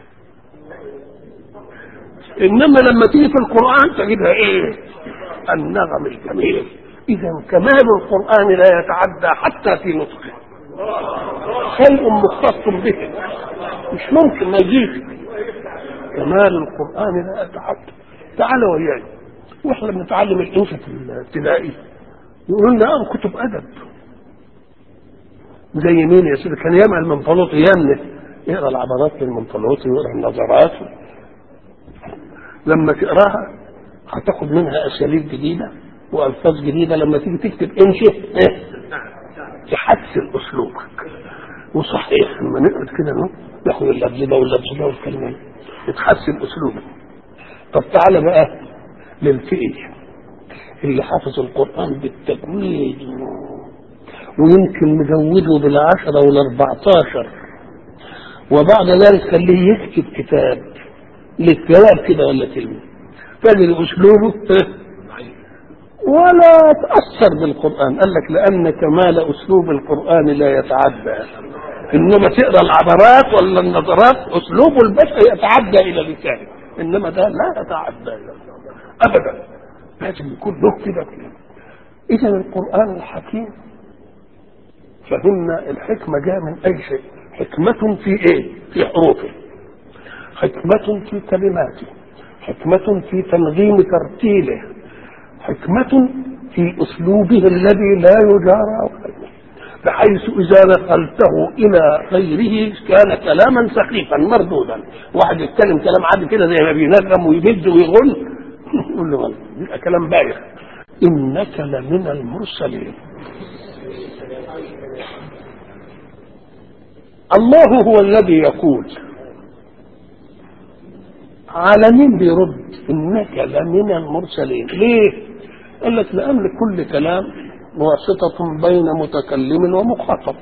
انما لما تيجي في القران تجدها ايه النغم الجميل اذا كمال القران لا يتعدى حتى في نطقه شيء مختص به مش ممكن ما يجيش كمال القران لا يتعدى تعالوا وياي واحنا بنتعلم الانشاء في الابتدائي يقولوا لنا اه كتب ادب زي مين يا سيدي كان ياما المنفلوطي يامنه يقرا العبارات للمنفلوطي ويقرا النظرات لما تقراها هتاخد منها اساليب جديده والفاظ جديده لما تيجي تكتب انشئ إيه؟ تحسن اسلوبك وصحيح لما نقعد كده اهو ناخد اللفظ ده واللفظ ده والكلمه يتحسن اسلوبك طب تعالى بقى للفئي اللي حافظ القران بالتجويد ويمكن مجوده بالعشرة والاربعتاشر وبعد ذلك خليه يكتب كتاب للجواب كده ولا كلمة تجد أسلوبه ولا تأثر بالقرآن قال لك لأن كمال أسلوب القرآن لا يتعدى إنما تقرأ العبارات ولا النظرات أسلوب البشر يتعدى إلى لسانه إنما ده لا يتعدى إلى أبدا لازم يكون له كده كده إذا القرآن الحكيم فهمنا الحكمة جاء من أي شيء حكمة في إيه؟ في حروفه حكمة في كلماته حكمة في تنظيم ترتيله حكمة في أسلوبه الذي لا يجارى بحيث إذا نقلته إلى غيره كان كلاما سخيفا مردودا واحد يتكلم كلام عادي كده زي ما بينغم ويبد ويغل يقول له والله يبقى كلام بايخ إنك لمن المرسلين الله هو الذي يقول على مين بيرد انك لمن المرسلين ليه قال لك لان كل كلام واسطة بين متكلم ومخاطب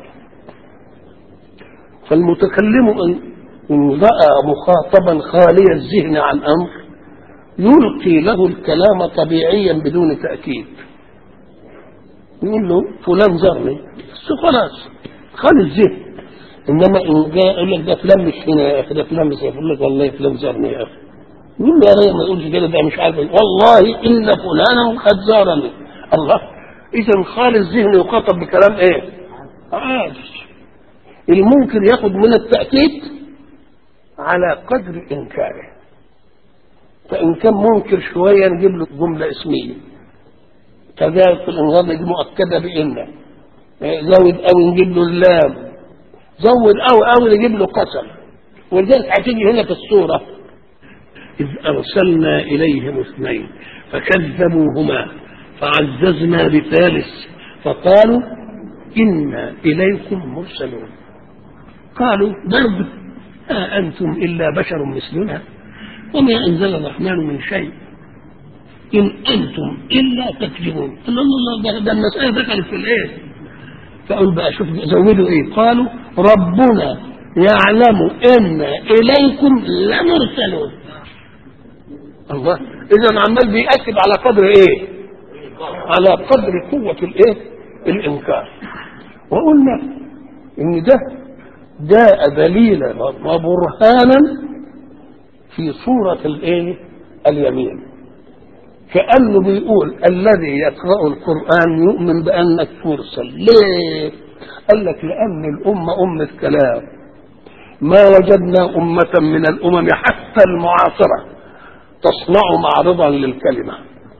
فالمتكلم ان إن رأى مخاطبا خالي الذهن عن امر يلقي له الكلام طبيعيا بدون تأكيد يقول له فلان زرني بس خلاص خالي الذهن انما ان جاء يقول لك ده فلان مش هنا يا اخي ده فلان مش يقول لك والله فلان زارني يا اخي يقول له يا ريت ما يقولش كده ده مش عارف والله ان فلانا قد زارني الله اذا خال الذهن يخاطب بكلام ايه؟ عادي الممكن ياخد من التاكيد على قدر انكاره فان كان منكر شويه نجيب له جمله اسميه كذلك في الانذار نجيب مؤكده بان زود او نجيب له اللام زود قوي قوي نجيب له قسم ولذلك هتيجي هنا في الصوره إذ أرسلنا إليهم اثنين فكذبوهما فعززنا بثالث فقالوا إنا إليكم مرسلون قالوا برد ما أنتم إلا بشر مثلنا وما أنزل الرحمن من شيء إن أنتم إلا تكذبون الله الله ده المسألة دخلت في الإيه فقول بقى شوف زودوا إيه قالوا ربنا يعلم إن إليكم لمرسلون الله اذا عمال بيأكد على قدر ايه على قدر قوة الايه الانكار وقلنا ان ده جاء دليلا وبرهانا في صورة الايه اليمين كأنه بيقول الذي يقرأ القرآن يؤمن بأنك ترسل ليه قال لك لأن الأمة أمة كلام ما وجدنا أمة من الأمم حتى المعاصرة تصنع معرضا للكلمة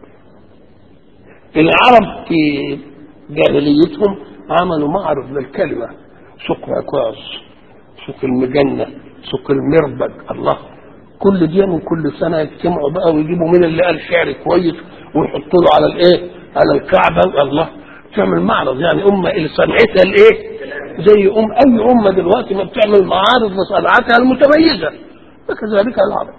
العرب في جاهليتهم عملوا معرض للكلمة سوق عكاظ سوق المجنة سوق المربد الله كل دي من كل سنة يجتمعوا بقى ويجيبوا من اللي قال شعر كويس ويحطوا له على الايه على الكعبة الله تعمل معرض يعني أمة اللي صنعتها الايه زي أم أي أمة دلوقتي ما بتعمل معارض لصنعتها المتميزة وكذلك العرب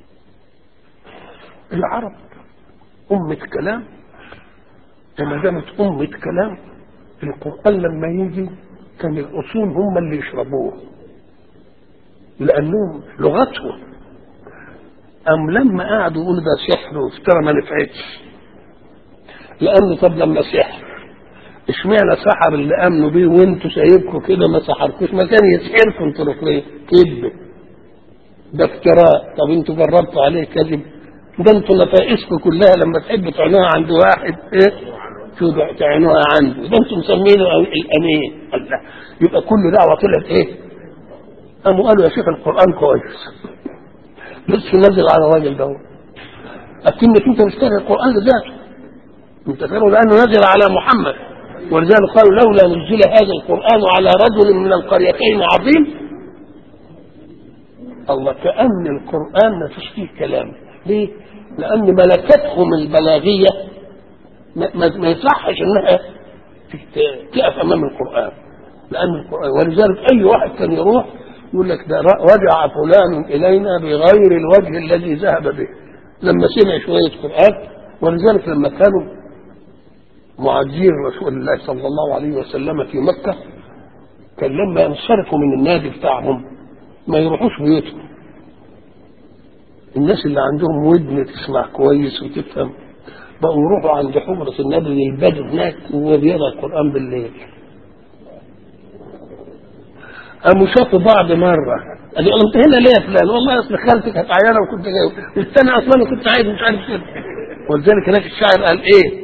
العرب أمة كلام وما دامت أمة كلام القرآن لما يجي كان الأصول هم اللي يشربوه لأنهم لغتهم أم لما قعدوا يقولوا ده سحر وافترى ما نفعتش لأن طب لما سحر اشمعنى سحر اللي امنوا بيه وانتوا سايبكم كده ما سحركوش ما كان يسحركم انتوا ليه كذب ده افتراء طب انتوا جربتوا عليه كذب ده انتوا نفائسكم كلها لما تحبوا تعينوها عند واحد ايه شو تعينوها عنده ده انتوا مسمينه الامين الله يبقى كل دعوه طلعت ايه قاموا قالوا يا شيخ القران كويس بس نزل على الراجل ده اكنك انت مش فاهم القران لذاته انت فاهمه لانه نزل على محمد ولذلك قالوا لولا نزل هذا القران على رجل من القريتين عظيم الله كأن القرآن ما فيش فيه كلام ليه؟ لأن ملكتهم البلاغية ما, ما, ما يصحش إنها تقف امام القران لان القران ولذلك اي واحد كان يروح يقول لك ده رجع فلان الينا بغير الوجه الذي ذهب به لما سمع شويه قران ولذلك لما كانوا معادين رسول الله صلى الله عليه وسلم في مكه كان لما ينصرفوا من النادي بتاعهم ما يروحوش بيوتهم الناس اللي عندهم ودن تسمع كويس وتفهم بقوا يروحوا عند حمرة النبي البدو هناك وهو بيقرا القرآن بالليل قاموا شافوا بعض مرة قال له انت هنا ليه يا فلان؟ والله اصل خالتي كانت عيانة وكنت جاي والثاني اصلا كنت عايز مش عارف كده ولذلك هناك الشاعر قال ايه؟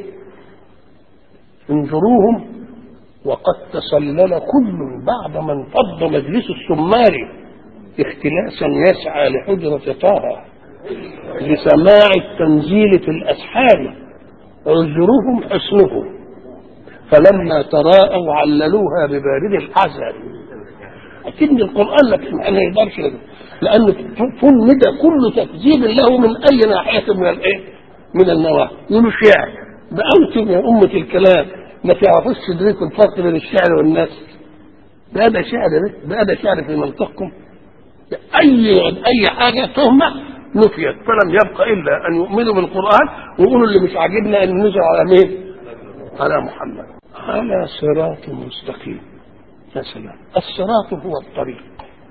انظروهم وقد تسلل كل بعد ما انفض مجلس السمار اختلاسا يسعى لحجرة طه لسماع التنزيل في الأسحار عذرهم حسنهم فلما تراءوا عللوها ببارد الحزن أكيد القرآن لكن ما يقدرش كده لأن فند كل تكذيب له من أي ناحية من الإيه؟ من النواحي يقولوا شعر بأنتم يا أمة الكلام ما تعرفوش تدركوا الفرق بين الشعر والنثر ده ده شعر ده ده شعر في منطقكم اي اي حاجه تهمه نفيت فلم يبقى الا ان يؤمنوا بالقران ويقولوا اللي مش عاجبنا ان نزل على مين؟ على محمد على صراط مستقيم يا سلام الصراط هو الطريق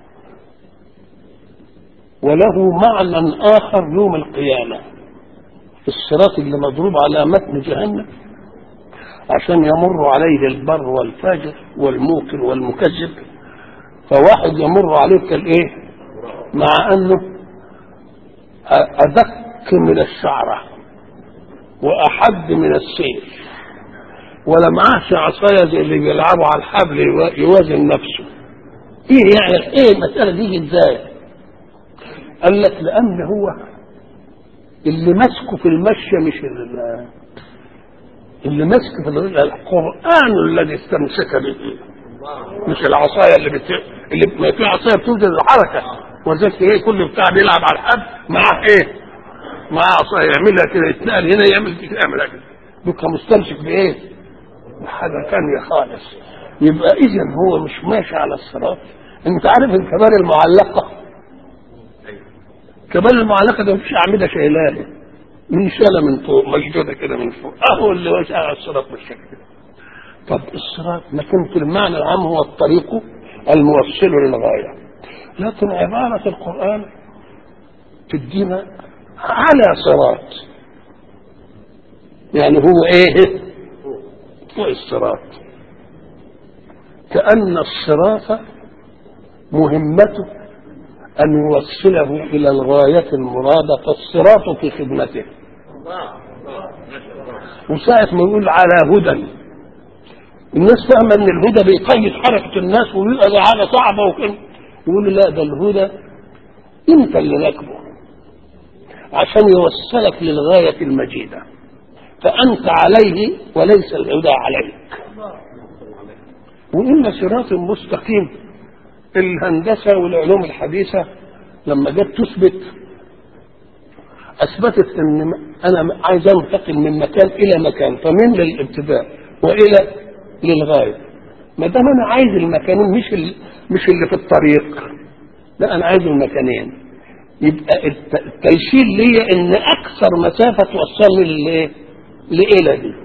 وله معنى اخر يوم القيامه الصراط اللي مضروب على متن جهنم عشان يمر عليه البر والفاجر والموقن والمكذب فواحد يمر عليه كالايه مع انه ادق من الشعره واحد من السيف ولا معاش عصايه زي اللي بيلعبوا على الحبل يوازن نفسه ايه يعني ايه المساله دي ازاي قال لك لان هو اللي ماسكه في المشي مش اللي ماسك في القرآن الذي استمسك به مش العصاية اللي بت... اللي ما في عصاية بتوجد الحركة وذلك ايه كل بتاع بيلعب على الحب معاه ايه؟ معاه عصاية يعملها كده يتنقل هنا يعمل كده يعملها كده بيبقى مستمسك بايه؟ بحاجة ثانية خالص يبقى إذا هو مش ماشي على الصراط أنت عارف الكبار المعلقة كبار المعلقة ده مفيش أعمدة شايلاها من شالة من فوق مشدودة كده من فوق أهو اللي ماشي على الصراط بالشكل ده طب الصراط ما كنت المعنى العام هو الطريق الموصل للغاية لكن عبارة القرآن تدينا على صراط يعني هو ايه فوق الصراط كأن الصراط مهمته أن يوصله إلى الغاية المرادة فالصراط في خدمته وساعة ما يقول على هدى الناس فاهمة أن الهدى بيقيد حركة الناس ويبقى ده حاجة صعبة وكده يقول لا ده الهدى أنت اللي راكبه عشان يوصلك للغاية المجيدة فأنت عليه وليس الهدى عليك وإن صراط مستقيم الهندسة والعلوم الحديثة لما جت تثبت أثبتت أن أنا عايز أنتقل من مكان إلى مكان فمن للابتداء وإلى للغاية ما دام أنا عايز المكانين مش مش اللي في الطريق لا أنا عايز المكانين يبقى التيسير ليا إن أكثر مسافة توصلني لإيه؟ لإلى دي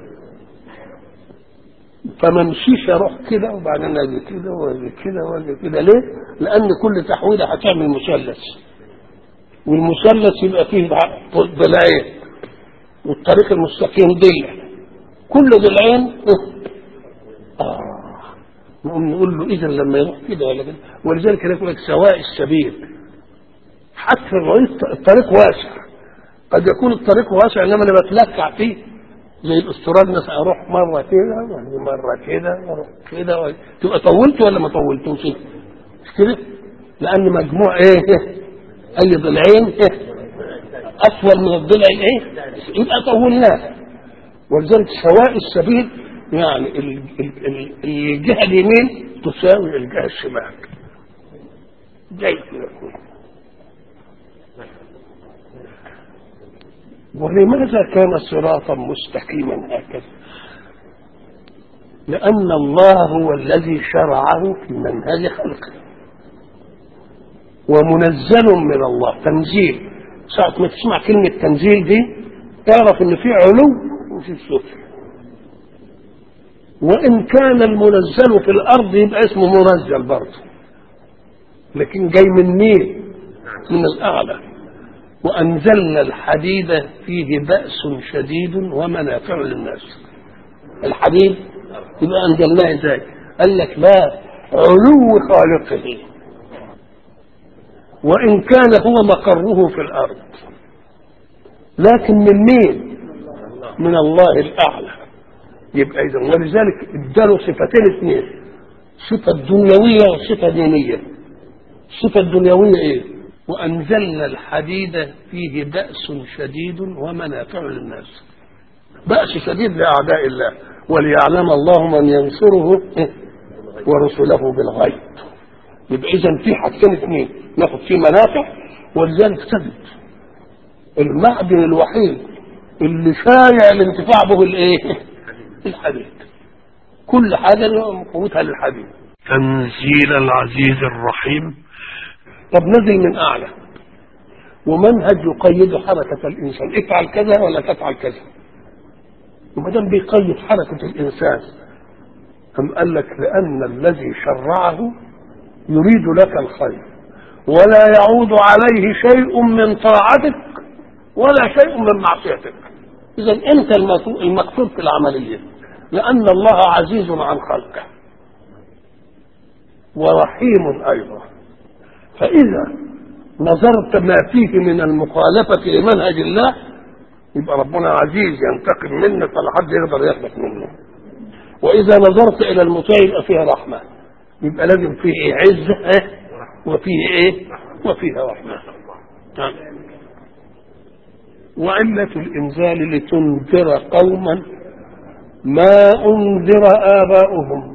فما امشيش اروح كده وبعدين اجي كده واجي كده واجي كده ليه؟ لان كل تحويله هتعمل مثلث والمثلث يبقى فيه ضلعين والطريق المستقيم ضلع كل ضلعين اه نقوم نقول له اذا لما يروح كده ولا كده ولذلك يقول لك سواء السبيل حتى الطريق واسع قد يكون الطريق واسع انما انا بتلكع فيه زي الاستراد مثلا اروح مره كده وبعدين مره كده واروح كده و... تبقى طولت ولا ما طولتوش؟ مش كده؟ لان مجموع ايه؟ اي ضلعين ايه؟ اطول من الضلع الايه؟ يبقى طولناه ولذلك سواء السبيل يعني ال... ال... ال... الجهه اليمين تساوي الجهه الشمال جاي كده ولماذا كان صراطا مستقيما هكذا لأن الله هو الذي شرعه في منهج خلقه ومنزل من الله تنزيل ساعة ما تسمع كلمة تنزيل دي تعرف إن في علو وفي سفل وإن كان المنزل في الأرض يبقى اسمه منزل برضه لكن جاي من مين؟ من الأعلى وأنزلنا الحديد فيه بأس شديد ومنافع للناس الحديد يبقى أنزلناه إزاي؟ قال لك لا علو خالقه وإن كان هو مقره في الأرض لكن من مين؟ من الله الأعلى يبقى إذا ولذلك اداله صفتين اثنين صفة دنيوية وصفة دينية الصفة الدنيوية إيه؟ وأنزلنا الحديد فيه بأس شديد ومنافع للناس بأس شديد لأعداء الله وليعلم الله من ينصره ورسله بالغيب يبقى إذا في حاجتين اثنين ناخد فيه منافع ولذلك تجد المعدن الوحيد اللي شايع الانتفاع به الايه؟ الحديد كل حاجه قوتها للحديد تنزيل العزيز الرحيم طب نزل من اعلى ومنهج يقيد حركه الانسان افعل كذا ولا تفعل كذا وما دام بيقيد حركه الانسان أم قال لك لأن الذي شرعه يريد لك الخير ولا يعود عليه شيء من طاعتك ولا شيء من معصيتك إذا أنت المقصود في العملية لأن الله عزيز عن خلقه ورحيم أيضا فإذا نظرت ما فيه من المخالفة لمنهج الله يبقى ربنا عزيز ينتقم منك فلا حد يقدر ياخدك منه وإذا نظرت إلى المطيع يبقى فيها رحمة يبقى لازم فيه إيه عزة إيه؟ وفيه إيه وفيها رحمة نعم. وعلة الإنزال لتنذر قوما ما أنذر آباؤهم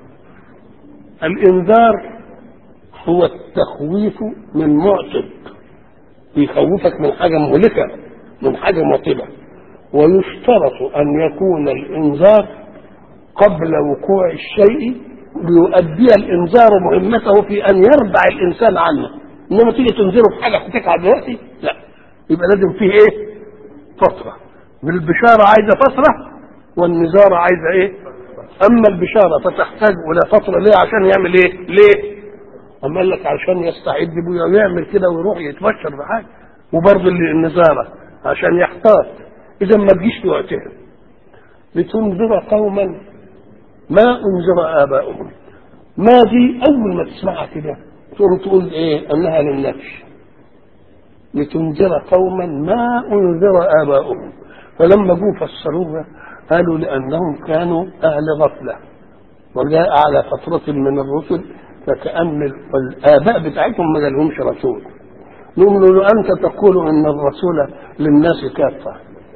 الإنذار هو التخويف من معتب يخوفك من حاجة مهلكة من حاجة مطبة ويشترط أن يكون الإنذار قبل وقوع الشيء ليؤدي الإنذار مهمته في أن يردع الإنسان عنه إنما تيجي تنذره في حاجة هتقع دلوقتي لا يبقى لازم فيه إيه؟ فترة بالبشارة عايزة فترة والنزارة عايزة إيه؟ أما البشارة فتحتاج إلى فترة ليه عشان يعمل إيه؟ ليه؟ أما قال لك عشان يستعد بيه ويعمل كده ويروح يتبشر بحاجة وبرضه النزارة عشان يحتاط إذا ما تجيش في وقتها لتنذر قوما ما أنذر آباؤهم ما دي أول ما تسمعها كده تقوم تقول إيه أنها للنفس لتنذر قوما ما أنذر آباؤهم فلما جو فسروها قالوا لأنهم كانوا أهل غفلة وجاء على فترة من الرسل فكأن الآباء بتاعتهم ما لهمش رسول نقول له أنت تقول أن الرسول للناس كافة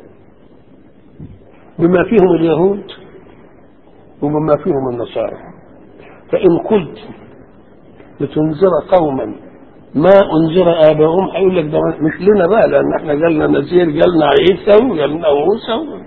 بما فيهم اليهود وبما فيهم النصارى فإن قلت لتنذر قوما ما أنذر آباؤهم هيقول لك ده مش لنا بقى لأن احنا جالنا نذير جالنا عيسى وجالنا موسى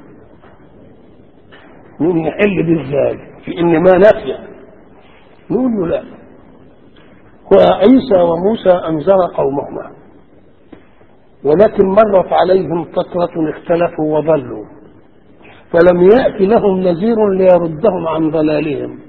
نقول نحل دي ازاي؟ في إن ما نافية نقول له لا وعيسى وموسى أنذر قومهما ولكن مرت عليهم فترة اختلفوا وضلوا فلم يأت لهم نذير ليردهم عن ضلالهم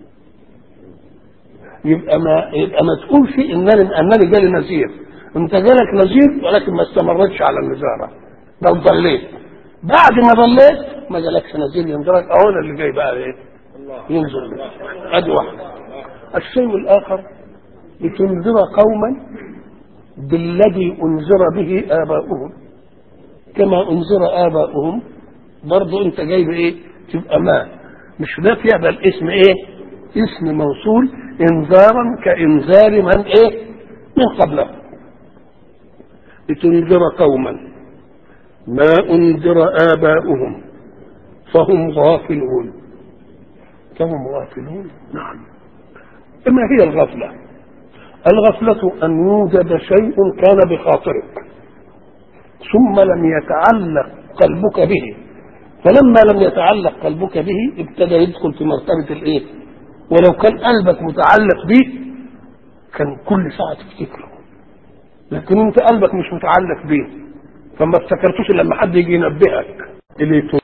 يبقى ما يبقى ما تقولش انني انني جالي نذير انت جالك نذير ولكن ما استمرتش على النزاره لو ضليت بعد ما ضليت ما جالكش نذير ينذرك اهو اللي جاي بقى ايه ينزل ادي واحده الشيء الاخر لتنذر قوما بالذي انذر به اباؤهم كما انذر اباؤهم برضه انت جاي بايه تبقى ما مش نافيه بل اسم ايه اسم موصول انذارا كانذار من ايه من قبله لتنذر قوما ما انذر اباؤهم فهم غافلون فهم غافلون نعم ما هي الغفله الغفله ان يوجد شيء كان بخاطرك ثم لم يتعلق قلبك به فلما لم يتعلق قلبك به ابتدى يدخل في مرتبة الايه ولو كان قلبك متعلق به كان كل ساعة تفتكره لكن انت قلبك مش متعلق به فما افتكرتوش إلا لما حد يجي ينبهك اللي